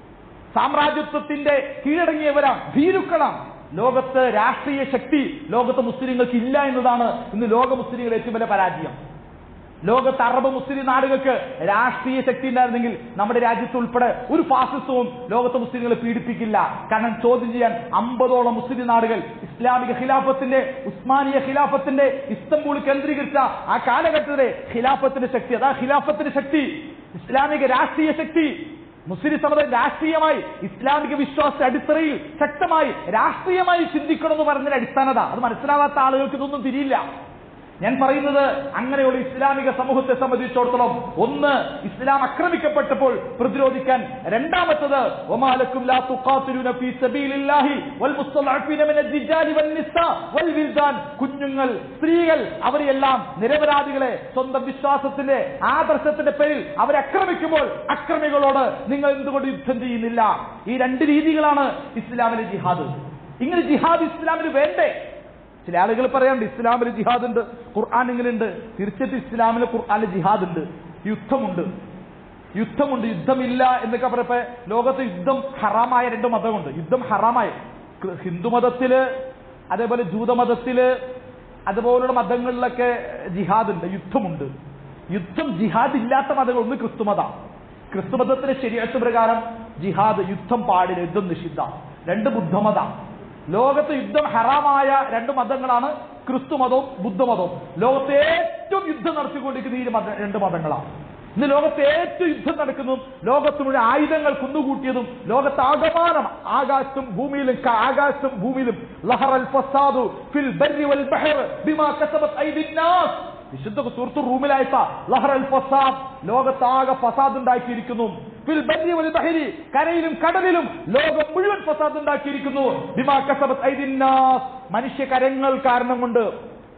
സാമ്രാജ്യത്വത്തിന്റെ കീഴടങ്ങിയവരാ ഭീരുക്കളാണ് ലോകത്ത് രാഷ്ട്രീയ ശക്തി ലോകത്ത് മുസ്ലിങ്ങൾക്ക് ഇല്ല എന്നതാണ് ഇന്ന് ലോക മുസ്ലിങ്ങളുടെ ഏറ്റവും വലിയ പരാജയം ലോകത്ത് അറബ് മുസ്ലിം നാടുകൾക്ക് രാഷ്ട്രീയ ശക്തി ഉണ്ടായിരുന്നെങ്കിൽ നമ്മുടെ രാജ്യത്ത് ഉൾപ്പെടെ ഒരു ഫാസിസവും ലോകത്തെ മുസ്ലിങ്ങളെ പീഡിപ്പിക്കില്ല കാരണം ചോദ്യം ചെയ്യാൻ അമ്പതോളം മുസ്ലിം നാടുകൾ ഇസ്ലാമിക ഖിലാഫത്തിന്റെ ഉസ്മാനിയ ഖിലാഫത്തിന്റെ ഇസ്തംബൂൾ കേന്ദ്രീകരിച്ച ആ കാലഘട്ടത്തിലെ ഖിലാഫത്തിന്റെ ശക്തി അതാ ഖിലാഫത്തിന്റെ ശക്തി ഇസ്ലാമിക രാഷ്ട്രീയ ശക്തി മുസ്ലിം സമുദായം രാഷ്ട്രീയമായി ഇസ്ലാമിക വിശ്വാസ അടിത്തറയിൽ ശക്തമായി രാഷ്ട്രീയമായി ചിന്തിക്കണം എന്ന് പറഞ്ഞതിന്റെ അടിസ്ഥാനത അത് മനസ്സിലാവാത്ത ആളുകൾക്ക് ഇതൊന്നും തിരിയില്ല ഞാൻ പറയുന്നത് അങ്ങനെയുള്ള ഇസ്ലാമിക സമൂഹത്തെ സംബന്ധിച്ചിടത്തോളം ഒന്ന് ഇസ്ലാം ആക്രമിക്കപ്പെട്ടപ്പോൾ പ്രതിരോധിക്കാൻ രണ്ടാമത്തത് ഒമാലക്കും ലാ തുഖാത്തിലൂന ഫീ സബീലില്ലാഹി വൽ മുസ്തളഅഫീന മിനൽ റിജാലി വൻ നിസാ വൽ വിൽദാൻ കുഞ്ഞുങ്ങൾ സ്ത്രീകൾ അവരെയെല്ലാം നിരപരാധികളെ സ്വന്തം വിശ്വാസത്തിന്റെ ആദർശത്തിന്റെ പേരിൽ അവരെ ആക്രമിക്കുമ്പോൾ അക്രമികളോട് നിങ്ങൾ എന്തുകൊണ്ട് യുദ്ധം ചെയ്യുന്നില്ല ഈ രണ്ട് രീതികളാണ് ഇസ്ലാമിലെ ജിഹാദ് ഇങ്ങനെ ജിഹാദ് ഇസ്ലാമിന് വേണ്ടേ ചില ആളുകൾ പറയാറുണ്ട് ഇസ്ലാമിൽ ജിഹാദ് ഉണ്ട് ഖുർആൻ ഇങ്ങനെയുണ്ട് തീർച്ചയായിട്ടും ഇസ്ലാമിൽ ഖുർആാനിൽ ജിഹാദ് ഉണ്ട് യുദ്ധമുണ്ട് യുദ്ധമുണ്ട് യുദ്ധമില്ല എന്നൊക്കെ പറയപ്പോ ലോകത്ത് യുദ്ധം ഹറാമായ രണ്ട് മതമുണ്ട് യുദ്ധം ഹറാമായ ക്രി- ഹിന്ദുമതത്തില് അതേപോലെ ജൂതമതത്തില് അതുപോലുള്ള മതങ്ങളിലൊക്കെ ജിഹാദ് ഉണ്ട് യുദ്ധമുണ്ട് യുദ്ധം ജിഹാദ് ഇല്ലാത്ത മതങ്ങൾ ഒന്ന് ക്രിസ്തുമത ക്രിസ്തുമതത്തിന്റെ ശരിയാത്ത പ്രകാരം ജിഹാദ് യുദ്ധം പാടില്ല യുദ്ധം നിഷിദ്ധ രണ്ട് ബുദ്ധമത ലോകത്ത് യുദ്ധം ഹറാമായ രണ്ട് മതങ്ങളാണ് ക്രിസ്തുമതവും ബുദ്ധമതവും ലോകത്തെ ഏറ്റവും യുദ്ധം നടത്തിക്കൊണ്ടിരിക്കുന്ന ഈ മത രണ്ട് മതങ്ങളാണ് ഇന്ന് ലോകത്ത് ഏറ്റവും യുദ്ധം നടക്കുന്നതും ലോകത്ത് മുഴുവൻ ആയുധങ്ങൾ കുന്നുകൂട്ടിയതും ലോകത്ത് ആകമാനം ആകാശത്തും ഭൂമിയിലും ക- ആകാശത്തും ഭൂമിയിലും ലഹറൽ ഫസാദു ഫിൽ ബർരി വൽ ബഹർ ബിമാ കസബത് ഐദിൻ നാസ് വിശുദ്ധ സുഹൃത്തു റൂമിലായിട്ട ലഹറൽ ഫസാദ് ലോകത്താകെ ഫസാദ് ഉണ്ടാക്കിയിരിക്കുന്നു ഫിൽ ബർരി വൽ ബഹരി കരയിലും കടലിലും ലോകം മുഴുവൻ ഫസാദ് ഉണ്ടാക്കിയിരിക്കുന്നു ബിമാ കസബത് ഐദിൻ നാസ് മനുഷ്യ കരങ്ങൾ കാരണം കൊണ്ട്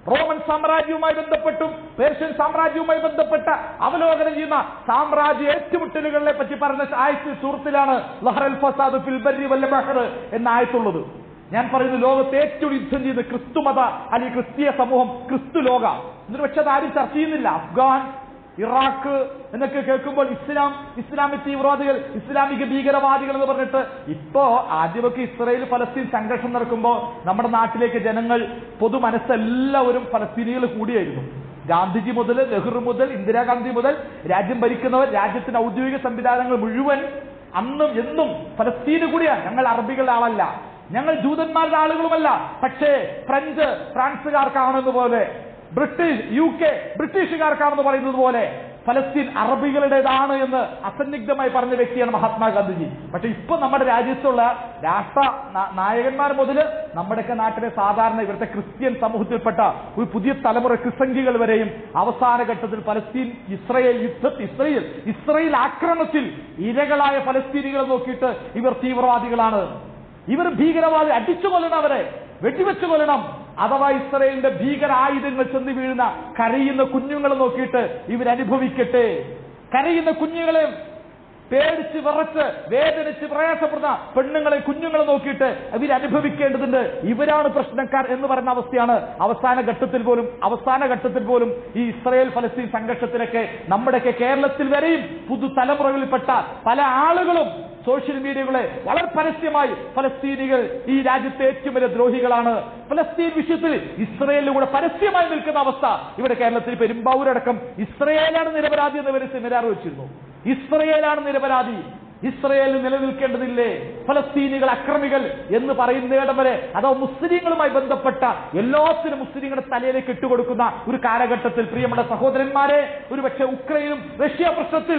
റോമൻ സാമ്രാജ്യവുമായി ബന്ധപ്പെട്ടും പേർഷ്യൻ സാമ്രാജ്യവുമായി ബന്ധപ്പെട്ട അവലോകനം ചെയ്യുന്ന സാമ്രാജ്യ ഏറ്റുമുട്ടലുകളെ പറ്റി പറഞ്ഞ ആയത്ത് സൂറത്തിലാണ് ലഹറൽ ഫസാദ് ഫിൽ ബർരി വൽ ബഹർ എന്ന ആയത്തുള്ളത് ഞാൻ പറയുന്നു ലോകത്ത് ഏറ്റവും യുദ്ധം ചെയ്ത് ക്രിസ്തുമത അല്ലെങ്കിൽ ക്രിസ്തീയ സമൂഹം ക്രിസ്തു ലോക എന്നിട്ട് പക്ഷെ അത് ആരും ചർച്ച ചെയ്യുന്നില്ല അഫ്ഗാൻ ഇറാഖ് എന്നൊക്കെ കേൾക്കുമ്പോൾ ഇസ്ലാം ഇസ്ലാമിക് തീവ്രവാദികൾ ഇസ്ലാമിക ഭീകരവാദികൾ എന്ന് പറഞ്ഞിട്ട് ഇപ്പോ ആദ്യമൊക്കെ ഇസ്രയേൽ ഫലസ്തീൻ സംഘർഷം നടക്കുമ്പോൾ നമ്മുടെ നാട്ടിലേക്ക് ജനങ്ങൾ പൊതു മനസ്സെല്ലാവരും ഫലസ്തീനികൾ കൂടിയായിരുന്നു ഗാന്ധിജി മുതൽ നെഹ്റു മുതൽ ഇന്ദിരാഗാന്ധി മുതൽ രാജ്യം ഭരിക്കുന്നവർ രാജ്യത്തിന്റെ ഔദ്യോഗിക സംവിധാനങ്ങൾ മുഴുവൻ അന്നും എന്നും ഫലസ്തീന് കൂടിയാണ് ഞങ്ങൾ അറബികളുടെ ആളല്ല ഞങ്ങൾ ജൂതന്മാരുടെ ആളുകളുമല്ല പക്ഷേ ഫ്രഞ്ച് ഫ്രാൻസുകാർക്കാണെന്ന് പോലെ ബ്രിട്ടീഷ് യു കെ ബ്രിട്ടീഷുകാർക്കാണെന്ന് പറയുന്നത് പോലെ ഫലസ്തീൻ അറബികളുടേതാണ് എന്ന് അസന്നിഗ്ധമായി പറഞ്ഞ വ്യക്തിയാണ് മഹാത്മാഗാന്ധിജി പക്ഷെ ഇപ്പൊ നമ്മുടെ രാജ്യത്തുള്ള രാഷ്ട്ര നാ- നായകന്മാർ മുതൽ നമ്മുടെയൊക്കെ നാട്ടിലെ സാധാരണ ഇവിടുത്തെ ക്രിസ്ത്യൻ സമൂഹത്തിൽപ്പെട്ട ഒരു പുതിയ തലമുറ ക്രിസംഗികൾ വരെയും അവസാന ഘട്ടത്തിൽ ഫലസ്തീൻ ഇസ്രയേൽ യുദ്ധത്തിൽ ഇസ്രയേൽ ഇസ്രയേൽ ആക്രമണത്തിൽ ഇരകളായ ഫലസ്തീനികളെ നോക്കിയിട്ട് ഇവർ തീവ്രവാദികളാണ് ഇവർ ഭീകരവാദി അടിച്ചു കൊല്ലണം അവരെ വെടിവെച്ചു കൊല്ലണം അഥവാ ഇസ്രയേലിന്റെ ഭീകര ആയുധങ്ങൾ ചെന്ന് വീഴുന്ന കരയുന്ന കുഞ്ഞുങ്ങളെ നോക്കിയിട്ട് ഇവരനുഭവിക്കട്ടെ കരയുന്ന കുഞ്ഞുങ്ങളെ പേടിച്ച് വിറച്ച് വേദനിച്ച് പ്രയാസപ്പെടുന്ന പെണ്ണുങ്ങളെ കുഞ്ഞുങ്ങളെ നോക്കിയിട്ട് ഇവർ അനുഭവിക്കേണ്ടതുണ്ട് ഇവരാണ് പ്രശ്നക്കാർ എന്ന് പറയുന്ന അവസ്ഥയാണ് അവസാന ഘട്ടത്തിൽ പോലും അവസാന ഘട്ടത്തിൽ പോലും ഈ ഇസ്രയേൽ ഫലസ്തീൻ സംഘർഷത്തിലൊക്കെ നമ്മുടെയൊക്കെ കേരളത്തിൽ വരെയും പുതുതലമുറകളിൽപ്പെട്ട പല ആളുകളും സോഷ്യൽ മീഡിയകളെ വളരെ പരസ്യമായി ഫലസ്തീനികൾ ഈ രാജ്യത്തെ ഏറ്റവും വലിയ ദ്രോഹികളാണ് ഫലസ്തീൻ വിഷയത്തിൽ ഇസ്രയേലിലൂടെ പരസ്യമായി നിൽക്കുന്ന അവസ്ഥ ഇവിടെ കേരളത്തിൽ പെരുമ്പാവൂരടക്കം ഇസ്രയേലാണ് നിരപരാധി എന്ന് ഇവർ സെമിനാർ വെച്ചിരുന്നു ഇസ്രയേലാണ് നിരപരാധി ഇസ്രയേൽ നിലനിൽക്കേണ്ടതില്ലേ ഫലസ്തീനികൾ അക്രമികൾ എന്ന് പറയുന്നിടം വരെ അഥവാ മുസ്ലിങ്ങളുമായി ബന്ധപ്പെട്ട എല്ലാത്തിനും മുസ്ലിങ്ങളുടെ തലയിലേക്ക് ഇട്ടുകൊടുക്കുന്ന ഒരു കാലഘട്ടത്തിൽ പ്രിയമുള്ള സഹോദരന്മാരെ ഒരുപക്ഷെ ഉക്രൈനും റഷ്യ പ്രശ്നത്തിൽ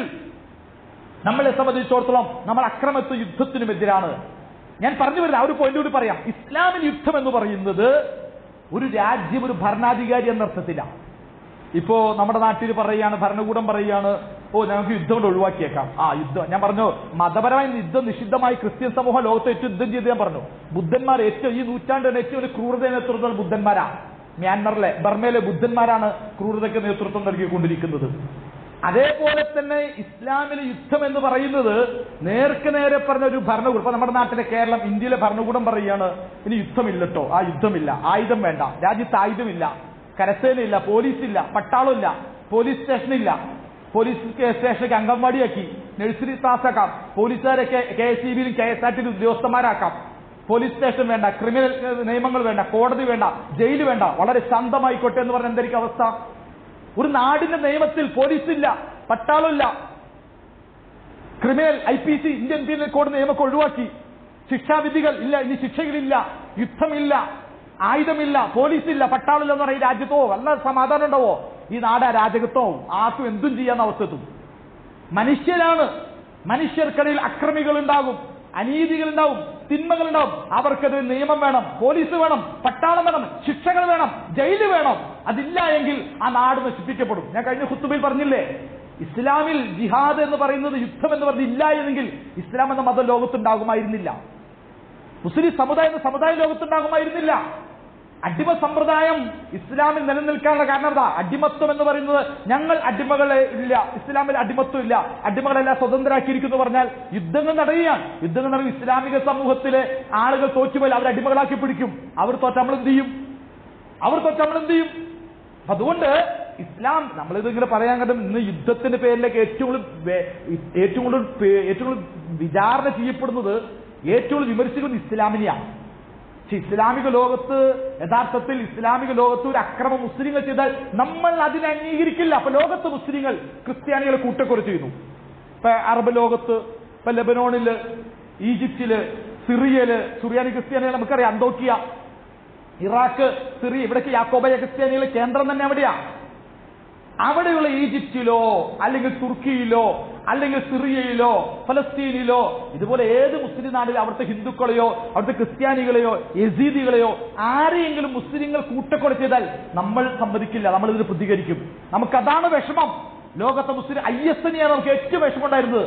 നമ്മളെ സംബന്ധിച്ചിടത്തോളം നമ്മൾ അക്രമത്വ യുദ്ധത്തിനും എതിരാണ് ഞാൻ പറഞ്ഞു വരുന്ന ആ ഒരു പോയിന്റ് കൂടി പറയാം ഇസ്ലാമിൽ യുദ്ധം എന്ന് പറയുന്നത് ഒരു രാജ്യം ഒരു ഭരണാധികാരി എന്ന അർത്ഥത്തിലാണ് ഇപ്പോ നമ്മുടെ നാട്ടിൽ പറയുകയാണ് ഭരണകൂടം പറയുകയാണ് ഓ ഞങ്ങൾക്ക് യുദ്ധം കൊണ്ട് ഒഴിവാക്കിയേക്കാം ആ യുദ്ധം ഞാൻ പറഞ്ഞു മതപരമായ യുദ്ധം നിഷിദ്ധമായി ക്രിസ്ത്യൻ സമൂഹം ലോകത്ത് ഏറ്റവും യുദ്ധം ചെയ്ത് ഞാൻ പറഞ്ഞു ബുദ്ധന്മാർ ഏറ്റവും ഈ നൂറ്റാണ്ടിന് ഏറ്റവും വലിയ ക്രൂരത നേതൃത്വം ബുദ്ധന്മാരാ മ്യാൻമറിലെ ബർമയിലെ ബുദ്ധന്മാരാണ് ക്രൂരതയ്ക്ക് നേതൃത്വം നൽകിക്കൊണ്ടിരിക്കുന്നത് അതേപോലെ തന്നെ ഇസ്ലാമിലെ യുദ്ധം എന്ന് പറയുന്നത് നേർക്ക് നേരെ പറഞ്ഞ ഒരു ഭരണകൂടം ഇപ്പൊ നമ്മുടെ നാട്ടിലെ കേരളം ഇന്ത്യയിലെ ഭരണകൂടം പറയുകയാണ് ഇനി യുദ്ധമില്ലട്ടോ ആ യുദ്ധമില്ല ആയുധം വേണ്ട രാജ്യത്ത് ആയുധമില്ല കരസേനയില്ല പോലീസില്ല പട്ടാളമില്ല പോലീസ് സ്റ്റേഷനില്ല പോലീസ് സ്റ്റേഷനൊക്കെ അംഗൻവാടിയാക്കി നഴ്സറി ക്ലാസ്സാക്കാം പോലീസുകാരൊക്കെ കെ എസ് ഇ ബിയിലും കെ എസ് ആർ ടി ഉദ്യോഗസ്ഥന്മാരാക്കാം പോലീസ് സ്റ്റേഷൻ വേണ്ട ക്രിമിനൽ ഏഹ്, നിയമങ്ങൾ വേണ്ട കോടതി വേണ്ട ജയിൽ വേണ്ട വളരെ ശാന്തമായിക്കോട്ടെ എന്ന് പറഞ്ഞ എന്തായിരിക്കും അവസ്ഥ ഒരു നാടിന്റെ നിയമത്തിൽ പോലീസില്ല പട്ടാളമില്ല criminal I P C Indian penal code നിയമമൊക്കെ ഒഴിവാക്കി ശിക്ഷാവിധികൾ ഇല്ല ഇനി ശിക്ഷകളില്ല യുദ്ധമില്ല ആയുധമില്ല പോലീസില്ല പട്ടാളില്ല എന്ന് പറഞ്ഞ ഈ രാജ്യത്തോ വല്ല സമാധാനം ഉണ്ടാവോ ഈ നാട് അരാജകത്വവും ആർക്കും എന്തും ചെയ്യാന്ന അവസ്ഥത്തും മനുഷ്യരാണ് മനുഷ്യർക്കിടയിൽ അക്രമികൾ ഉണ്ടാകും അനീതികൾ ഉണ്ടാവും തിന്മകൾ ഉണ്ടാവും അവർക്കത് നിയമം വേണം പോലീസ് വേണം പട്ടാളം വേണം ശിക്ഷകൾ വേണം ജയില് വേണം അതില്ല എങ്കിൽ ആ നാട് നശിപ്പിക്കപ്പെടും ഞാൻ കഴിഞ്ഞ കുത്തുബയിൽ പറഞ്ഞില്ലേ ഇസ്ലാമിൽ ജിഹാദ് എന്ന് പറയുന്നത് യുദ്ധം എന്ന് പറഞ്ഞ് ഇല്ല എന്നെങ്കിൽ ഇസ്ലാം എന്ന മതം ലോകത്തുണ്ടാകുമായിരുന്നില്ല മുസ്ലിം സമുദായം എന്ന സമുദായം ലോകത്തുണ്ടാകുമായിരുന്നില്ല അടിമ സമ്പ്രദായം ഇസ്ലാമിൽ നിലനിൽക്കാനുള്ള കാരണം എന്താ അടിമത്വം എന്ന് പറയുന്നത് ഞങ്ങൾ അടിമകളെ ഇല്ല ഇസ്ലാമിൽ അടിമത്വം ഇല്ല അടിമകളെല്ലാം സ്വതന്ത്രരാക്കിയിരിക്കുന്നു പറഞ്ഞാൽ യുദ്ധങ്ങൾ നടയുകയാണ് യുദ്ധങ്ങൾ നടക്കും ഇസ്ലാമിക സമൂഹത്തിലെ ആളുകൾ തോറ്റുപോയി അവർ അടിമകളാക്കി പിടിക്കും അവർ തോറ്റ നമ്മൾ എന്ത് ചെയ്യും അവർ തോറ്റ നമ്മൾ എന്ത് ചെയ്യും അപ്പൊ അതുകൊണ്ട് ഇസ്ലാം നമ്മളിത് ഇങ്ങനെ പറയാൻ കാരണം ഇന്ന് യുദ്ധത്തിന്റെ പേരിലേക്ക് ഏറ്റവും കൂടുതൽ വേ- ഏറ്റവും കൂടുതൽ പേ- ഏറ്റവും കൂടുതൽ വിചാരണ ചെയ്യപ്പെടുന്നത് ഏറ്റവും കൂടുതൽ വിമർശിക്കുന്നത് ഇസ്ലാമിനെയാണ് പക്ഷെ ഇസ്ലാമിക ലോകത്ത് യഥാർത്ഥത്തിൽ ഇസ്ലാമിക ലോകത്ത് ഒരു അക്രമം മുസ്ലിങ്ങൾ ചെയ്താൽ നമ്മൾ അതിനെ അംഗീകരിക്കില്ല അപ്പൊ ലോകത്ത് മുസ്ലിങ്ങൾ ക്രിസ്ത്യാനികളെ കൂട്ടക്കൊല ചെയ്യുന്നു ഇപ്പൊ അറബ് ലോകത്ത് ഇപ്പൊ ലെബനോണില് ഈജിപ്തില് സിറിയയില് സുറിയാനി ക്രിസ്ത്യാനികൾ നമുക്കറിയാം അന്തോക്കിയ ഇറാഖ് സിറിയ ഇവിടേക്ക് യാക്കോബയ ക്രിസ്ത്യാനികളെ കേന്ദ്രം തന്നെ എവിടെയാ അവിടെയുള്ള ഈജിപ്തിലോ അല്ലെങ്കിൽ തുർക്കിയിലോ അല്ലെങ്കിൽ സിറിയയിലോ ഫലസ്തീനിലോ ഇതുപോലെ ഏത് മുസ്ലിം നാട്ടിൽ അവിടുത്തെ ഹിന്ദുക്കളെയോ അവിടുത്തെ ക്രിസ്ത്യാനികളെയോ യസീദികളെയോ ആരെയെങ്കിലും മുസ്ലിങ്ങൾ കൂട്ടക്കൊല ചെയ്താൽ നമ്മൾ സമ്മതിക്കില്ല നമ്മൾ ഇതിന് പ്രതികരിക്കും നമുക്കതാണ് വിഷമം ലോകത്തെ മുസ്ലിം ഐ എസ് എന്നെയാണ് നമുക്ക് ഏറ്റവും വിഷമമുണ്ടായിരുന്നത്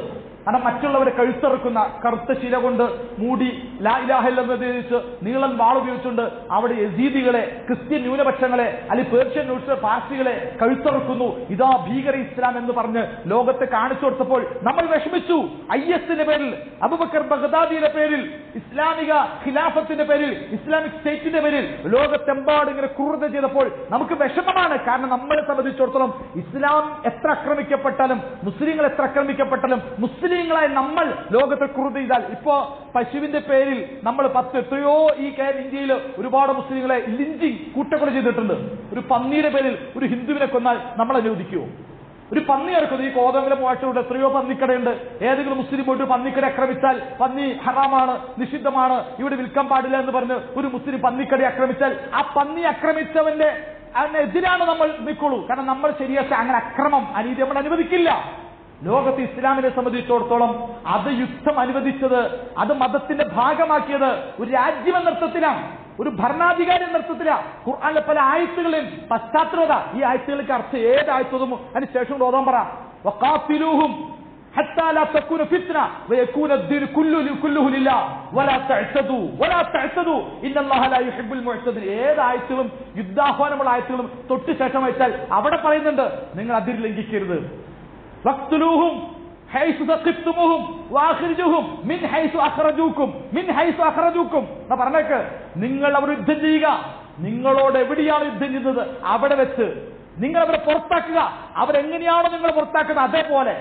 കാരണം മറ്റുള്ളവരെ കഴുത്തിറക്കുന്ന കറുത്ത ശില കൊണ്ട് മൂടി ലാ ഇലാഹ ഇല്ലെന്ന് തിരിച്ച് നീളൻ വാൾ ഉപയോഗിച്ചുകൊണ്ട് അവിടെ യസീദികളെ ക്രിസ്ത്യൻ ന്യൂനപക്ഷങ്ങളെ അല്ലെങ്കിൽ പേർഷ്യൻ ന്യൂട്രൽ പാർട്ടികളെ കഴുത്തിറക്കുന്നു ഇതാ ഭീകര ഇസ്ലാം എന്ന് പറഞ്ഞ് ലോകത്തെ കാണിച്ചു കൊടുത്തപ്പോൾ നമ്മൾ വിഷമിച്ചു ഐ എസിന്റെ പേരിൽ അബുബക്കർ ബഗ്ദാദിയുടെ പേരിൽ ഇസ്ലാമിക ഖിലാഫത്തിന്റെ പേരിൽ ഇസ്ലാമിക് സ്റ്റേറ്റിന്റെ പേരിൽ ലോകത്തെമ്പാടും ഇങ്ങനെ ക്രൂരത ചെയ്തപ്പോൾ നമുക്ക് വിഷമമാണ് കാരണം നമ്മളെ സംബന്ധിച്ചിടത്തോളം ഇസ്ലാം എത്ര ആക്രമിക്കപ്പെട്ടാലും മുസ്ലിങ്ങൾ എത്ര ആക്രമിക്കപ്പെട്ടാലും മുസ്ലിങ്ങളായ നമ്മൾ ലോകത്തെ ക്രൂരത ചെയ്താൽ ഇപ്പോ പശുവിന്റെ പേരിൽ നമ്മൾ പത്ത് എത്രയോ ഈ കേരള ഇന്ത്യയിൽ ഒരുപാട് മുസ്ലിങ്ങളെ ലിഞ്ചിങ് കൂട്ടക്കൊല ചെയ്തിട്ടുണ്ട് ഒരു പന്നിയുടെ പേരിൽ ഒരു ഹിന്ദുവിനെ കൊന്നാൽ നമ്മൾ അനുവദിക്കുമോ ഒരു പന്നി ഇറക്കുന്നത് ഈ കോതമംഗലം മൂവാറ്റുകൊണ്ട് എത്രയോ പന്നിക്കടയുണ്ട് ഏതെങ്കിലും മുസ്ലിം പോയിട്ട് പന്നിക്കട ആക്രമിച്ചാൽ പന്നി ഹറാമാണ് നിഷിദ്ധമാണ് ഇവിടെ വിൽക്കാൻ പാടില്ല എന്ന് പറഞ്ഞ് ഒരു മുസ്ലിം പന്നിക്കട ആക്രമിച്ചാൽ ആ പന്നി ആക്രമിച്ചവന്റെ അതിനെതിരാണ് നമ്മൾ നിൽക്കുള്ളൂ കാരണം നമ്മൾ ശരിയാച്ച അങ്ങനെ അക്രമം അനീതി നമ്മൾ അനുവദിക്കില്ല ലോകത്ത് ഇസ്ലാമിനെ സംബന്ധിച്ചിടത്തോളം അത് യുദ്ധം അനുവദിച്ചത് അത് മതത്തിന്റെ ഭാഗമാക്കിയത് ഒരു രാജ്യമെന്നർത്ഥത്തിലാണ് ഒരു ഭരണാധികാരി എന്നർത്ഥത്തിലാണ് ഖുർആാനിലെ പല ആയത്തുകളെയും പശ്ചാത്തലത ഈ ആയത്തുകൾക്ക് അർത്ഥം ഏത് ആയത്തതും അതിന് ശേഷം ഓതാൻ പറ വഖാത്തിലൂഹും حتى لا تكون فتنة ويكون الدين كله كله لله ولا تعتدوا ولا تعتدوا إن الله لا يحب المعتدين ഏത് ആയത്തുകളും യുദ്ധാഹ്വാനമുള്ള ആയത്തുകളും തൊട്ട് ശേഷം വെച്ചാൽ അവിടെ പറയുന്നുണ്ട് നിങ്ങൾ അതിർ ലംഘിക്കരുത് വക്തുലൂഹും ഹൈസു തഖിഫ്തുമുഹും വാഖിർജുഹും മിൻ ഹൈസു അഖ്റജൂക്കും മിൻ ഹൈസു അഖ്റജൂക്കും എന്നാ പറഞ്ഞേക്ക് നിങ്ങൾ അവർ യുദ്ധം ചെയ്യുക നിങ്ങളോട് എവിടെയാണ് യുദ്ധം ചെയ്യുന്നത് അവിടെ വെച്ച് നിങ്ങൾ അവരെ പുറത്താക്കുക അവരെങ്ങനെയാണോ നിങ്ങൾ പുറത്താക്കുന്നത് അതേപോലെ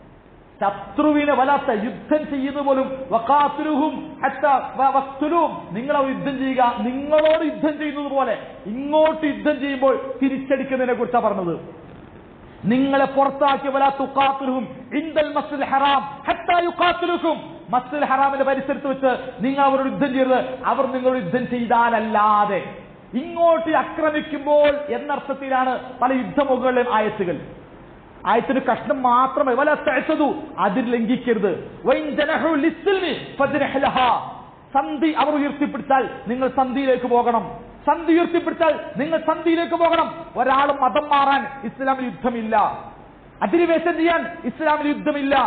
ശത്രുവിനെ വലാത്ത യുദ്ധം ചെയ്യുന്ന പോലും വഖാത്തിലുഹും ഹത്ത വ- വഖ്തുലൂഹും നിങ്ങൾ അവർ യുദ്ധം ചെയ്യുക നിങ്ങളോട് യുദ്ധം ചെയ്യുന്നത് പോലെ ഇങ്ങോട്ട് യുദ്ധം ചെയ്യുമ്പോൾ തിരിച്ചടിക്കുന്നതിനെ കുറിച്ചാണ് പറഞ്ഞത് നിങ്ങളെ പുറത്താക്കി വലാ തുഖാത്തിലുഹും ഇൻദൽ മസ്ജിദ് ഹറാം ഹത്താ യുഖാത്തിലുക്കും മസ്ജിദ് ഹറാമിന്റെ പരിസരത്ത് വെച്ച് നിങ്ങൾ അവരോട് യുദ്ധം ചെയ്യരുത് അവർ നിങ്ങളോട് യുദ്ധം ചെയ്താലല്ലാതെ ഇങ്ങോട്ട് ആക്രമിക്കുമ്പോൾ എന്നർത്ഥത്തിലാണ് പല യുദ്ധമുകളിലെയും ആയത്തുകൾ ആയത്തിന് കഷ്ണം മാത്രമേ വല തഴച്ചതു അതിൽ ലംഘിക്കരുത് വൈൻ ജനഹു ലിസ്സിൽമി ഫജ്നഹ് ലഹാ. സന്ധി അവർ ഉയർത്തിപ്പിടിച്ചാൽ നിങ്ങൾ സന്ധിയിലേക്ക് പോകണം സന്ധി ഉയർത്തിപ്പിടിച്ചാൽ നിങ്ങൾ സന്ധിയിലേക്ക് പോകണം ഒരാൾ മതം മാറാൻ ഇസ്ലാമിൽ യുദ്ധമില്ല അധിനിവേശം ചെയ്യാൻ ഇസ്ലാമിൽ യുദ്ധമില്ല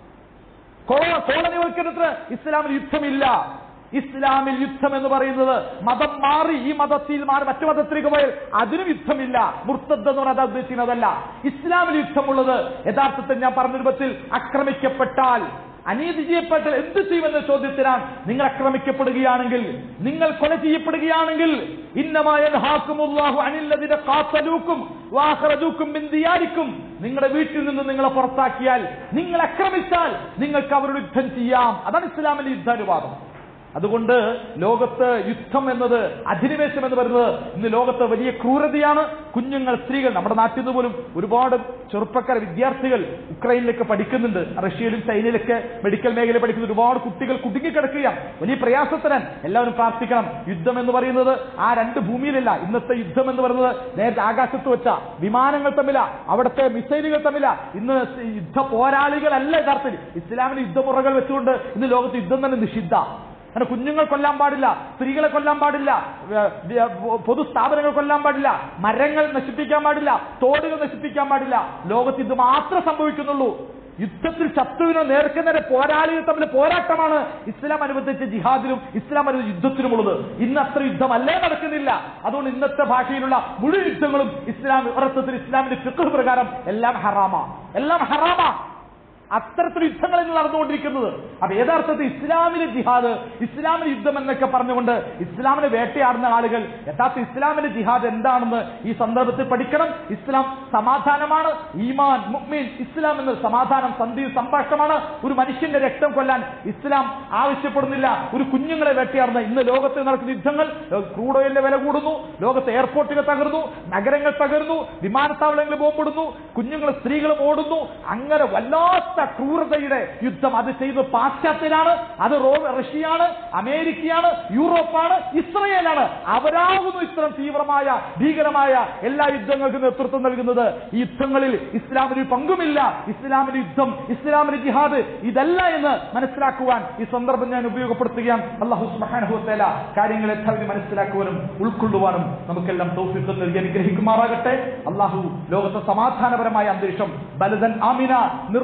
കോ- കോളനിവൽക്കരണത്തിന് ഇസ്ലാമിൽ യുദ്ധമില്ല ഇസ്ലാമിൽ യുദ്ധം എന്ന് പറയുന്നത് മതം മാറി ഈ മതത്തിൽ മാറി മറ്റു മതത്തിലേക്ക് പോയാൽ അതിനും യുദ്ധമില്ല മുർത്തദ് എന്ന് പറഞ്ഞാൽ അത് ഉദ്ദേശിക്കുന്നതല്ല ഇസ്ലാമിൽ യുദ്ധമുള്ളത് യഥാർത്ഥത്തിൽ ഞാൻ പറഞ്ഞ രൂപത്തിൽ ആക്രമിക്കപ്പെട്ടാൽ അനീതി ചെയ്യപ്പെട്ടാൽ എന്ത് ചെയ്യുമെന്ന ചോദ്യത്തിനാണ് നിങ്ങൾ ആക്രമിക്കപ്പെടുകയാണെങ്കിൽ നിങ്ങൾ കൊല ചെയ്യപ്പെടുകയാണെങ്കിൽ ഇന്നമായ അനില്ലതിന്റെ കാത്തലൂക്കും വാഹറജൂക്കും ബിന്ദിയാരിക്കും നിങ്ങളുടെ വീട്ടിൽ നിന്ന് നിങ്ങളെ പുറത്താക്കിയാൽ നിങ്ങൾ ആക്രമിച്ചാൽ നിങ്ങൾക്ക് അവരോട് യുദ്ധം ചെയ്യാം അതാണ് ഇസ്ലാമിന്റെ യുദ്ധാനുവാദം അതുകൊണ്ട് ലോകത്ത് യുദ്ധം എന്നത് അധിനിവേശം എന്ന് പറയുന്നത് ഇന്ന് ലോകത്ത് വലിയ ക്രൂരതയാണ് കുഞ്ഞുങ്ങൾ സ്ത്രീകൾ നമ്മുടെ നാട്ടിൽ നിന്ന് പോലും ഒരുപാട് ചെറുപ്പക്കാർ വിദ്യാർത്ഥികൾ ഉക്രൈനിലൊക്കെ പഠിക്കുന്നുണ്ട് റഷ്യയിലും ചൈനയിലൊക്കെ മെഡിക്കൽ മേഖലയിൽ പഠിക്കുന്ന ഒരുപാട് കുട്ടികൾ കുടുങ്ങിക്കിടക്കുകയാണ് വലിയ പ്രയാസത്തിനാണ് എല്ലാവരും പ്രാർത്ഥിക്കണം യുദ്ധം എന്ന് പറയുന്നത് ആ രണ്ട് ഭൂമിയിലല്ല ഇന്നത്തെ യുദ്ധം എന്ന് പറയുന്നത് നേരത്തെ ആകാശത്ത് വെച്ച വിമാനങ്ങൾ തമ്മില അവിടുത്തെ മിസൈലുകൾ തമ്മില ഇന്ന് യുദ്ധ പോരാളികളല്ല യഥാർത്ഥത്തിൽ ഇസ്ലാമിന് യുദ്ധമുറകൾ വെച്ചുകൊണ്ട് ഇന്ന് ലോകത്ത് യുദ്ധം തന്നെ നിഷിദ്ധ അങ്ങനെ കുഞ്ഞുങ്ങൾ കൊല്ലാൻ പാടില്ല സ്ത്രീകളെ കൊല്ലാൻ പാടില്ല ഏഹ്, ഏഹ്, പൊതു സ്ഥാപനങ്ങൾ കൊല്ലാൻ പാടില്ല മരങ്ങൾ നശിപ്പിക്കാൻ പാടില്ല തോടുകൾ നശിപ്പിക്കാൻ പാടില്ല ലോകത്ത് ഇത് മാത്രമേ സംഭവിക്കുന്നുള്ളൂ യുദ്ധത്തിൽ ശത്രുവിനോ നേർക്കുന്നവരെ പോരാളികൾ തമ്മിൽ പോരാട്ടമാണ് ഇസ്ലാം അനുബന്ധിച്ച ജിഹാദിലും ഇസ്ലാം അനുബന്ധിച്ച യുദ്ധത്തിനുമുള്ളത് ഇന്ന് അത്ര യുദ്ധമല്ലേ നടക്കുന്നില്ല അതുകൊണ്ട് ഇന്നത്തെ ഭാഷയിലുള്ള മുഴുവൻ യുദ്ധങ്ങളും ഇസ്ലാം ഒരർത്ഥത്തിൽ ഇസ്ലാമിന്റെ ഫിഖ് പ്രകാരം എല്ലാം ഹറാമാ എല്ലാം ഹറാമാ അത്തരത്തിൽ യുദ്ധങ്ങൾ ഇന്ന് നടന്നുകൊണ്ടിരിക്കുന്നത് അപ്പൊ യഥാർത്ഥത്തിൽ ഇസ്ലാമിലെ ജിഹാദ് ഇസ്ലാമിലെ യുദ്ധം എന്നൊക്കെ പറഞ്ഞുകൊണ്ട് ഇസ്ലാമിനെ വേട്ടയാടുന്ന ആളുകൾ യഥാർത്ഥ ഇസ്ലാമിലെ ജിഹാദ് എന്താണെന്ന് ഈ സന്ദർഭത്തിൽ പഠിക്കണം ഇസ്ലാം സമാധാനമാണ് ഈമാൻ മുഅ്മിൻ ഇസ്ലാം എന്ന സമാധാനം സന്ധി സംഭാഷണമാണ് ഒരു മനുഷ്യന്റെ രക്തം കൊല്ലാൻ ഇസ്ലാം ആവശ്യപ്പെടുന്നില്ല ഒരു കുഞ്ഞുങ്ങളെ വേട്ടയാടുന്ന ഇന്ന് ലോകത്ത് നടക്കുന്ന യുദ്ധങ്ങൾ ക്രൂഡ് ഓയിലിന്റെ വില കൂടുന്നു ലോകത്ത് എയർപോർട്ടുകൾ തകർന്നു നഗരങ്ങൾ തകർന്നു വിമാനത്താവളങ്ങൾ ബോംബിടുന്നു കുഞ്ഞുങ്ങൾ സ്ത്രീകളും ഓടുന്നു അങ്ങനെ വല്ലാത്ത ക്രൂരതയുടെ യുദ്ധം അത് ചെയ്ത് പാശ്ചാത്യരാണ് അത് റോ റഷ്യയാണ് അമേരിക്കയാണ് യൂറോപ്പാണ് ഇസ്രയേലാണ് അവരാകുന്നു ഇത്തരം തീവ്രമായ ഭീകരമായ എല്ലാ യുദ്ധങ്ങൾക്കും നേതൃത്വം നൽകുന്നത് ഈ യുദ്ധങ്ങളിൽ ഇസ്ലാമിന് ഒരു പങ്കുമില്ല ഇസ്ലാമിന് യുദ്ധം ഇസ്ലാമിന് ജിഹാദ് ഇതല്ല എന്ന് മനസ്സിലാക്കുവാൻ ഈ സന്ദർഭം ഞാൻ ഉപയോഗപ്പെടുത്തുകയാണ് അള്ളാഹു സുബ്ഹാനഹുവതആല കാര്യങ്ങളെ യഥാവിധി മനസ്സിലാക്കുവാനും ഉൾക്കൊള്ളുവാനും നമുക്കെല്ലാം തൗഫീഖ് നൽകി അനുഗ്രഹിക്കുമാറാകട്ടെ അള്ളാഹു ലോകത്തെ സമാധാനപരമായ അന്തരീക്ഷം ബലദൻ ആമിന നിർഭയകരമായ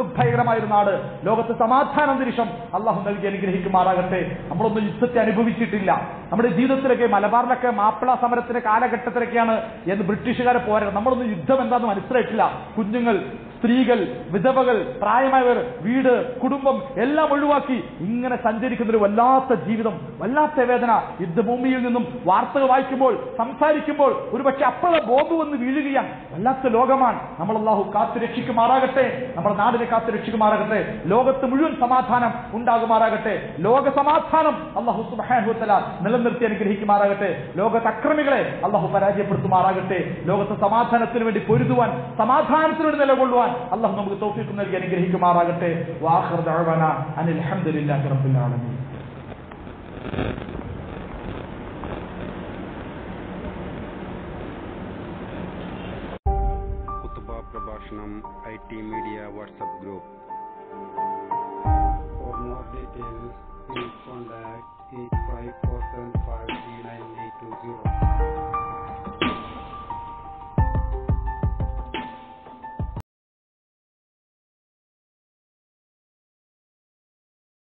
മനോഹരമായ ഒരു നാട് ലോകത്ത് സമാധാന അന്തരീക്ഷം അള്ളാഹു നൽകി അനുഗ്രഹിക്കുമാറാകട്ടെ നമ്മളൊന്നും യുദ്ധത്തെ അനുഭവിച്ചിട്ടില്ല നമ്മുടെ ജീവിതത്തിലൊക്കെ മലബാറിലൊക്കെ മാപ്പിള സമരത്തിന്റെ കാലഘട്ടത്തിലൊക്കെയാണ് എന്ന് ബ്രിട്ടീഷുകാരെ പോരാ നമ്മളൊന്നും യുദ്ധം എന്താണെന്ന് മനസ്സിലായിട്ടില്ല കുഞ്ഞുങ്ങൾ സ്ത്രീകൾ വിധവകൾ പ്രായമായവർ വീട് കുടുംബം എല്ലാം ഒഴിവാക്കി ഇങ്ങനെ സഞ്ചരിക്കുന്ന ഒരു വല്ലാത്ത ജീവിതം വല്ലാത്ത വേദന യുദ്ധഭൂമിയിൽ നിന്നും വാർത്തകൾ വായിക്കുമ്പോൾ സംസാരിക്കുമ്പോൾ ഒരുപക്ഷെ അപ്പോഴ ബോംബ് വന്ന് വീഴുകയാണ് വല്ലാത്ത ലോകമാണ് നമ്മൾ അള്ളാഹു കാത്തു രക്ഷിക്കുമാറാകട്ടെ നമ്മുടെ നാടിനെ കാത്തു രക്ഷിക്കുമാറാകട്ടെ ലോകത്ത് മുഴുവൻ സമാധാനം ഉണ്ടാകുമാറാകട്ടെ ലോക സമാധാനം അള്ളാഹു സുബാനുത്തല നിലനിർത്തി അനുഗ്രഹിക്കുമാറാകട്ടെ ലോകത്ത് അക്രമികളെ അള്ളാഹു പരാജയപ്പെടുത്തുമാറാകട്ടെ ലോകത്ത് സമാധാനത്തിന് വേണ്ടി പൊരുതുവാൻ സമാധാനത്തിന് വേണ്ടി നിലകൊള്ളുവാൻ അള്ളാഹു നമുക്ക് തോഫിക്ക് നൽകി അനുഗ്രഹിക്കുമാറാകട്ടെ വാഹർ ദഅവാന അനിൽ ഹംദുലില്ലാഹി റബ്ബിൽ ആലമീൻ കുത്തുബ പ്രഭാഷണം I T media WhatsApp group For more details, please contact 854753980.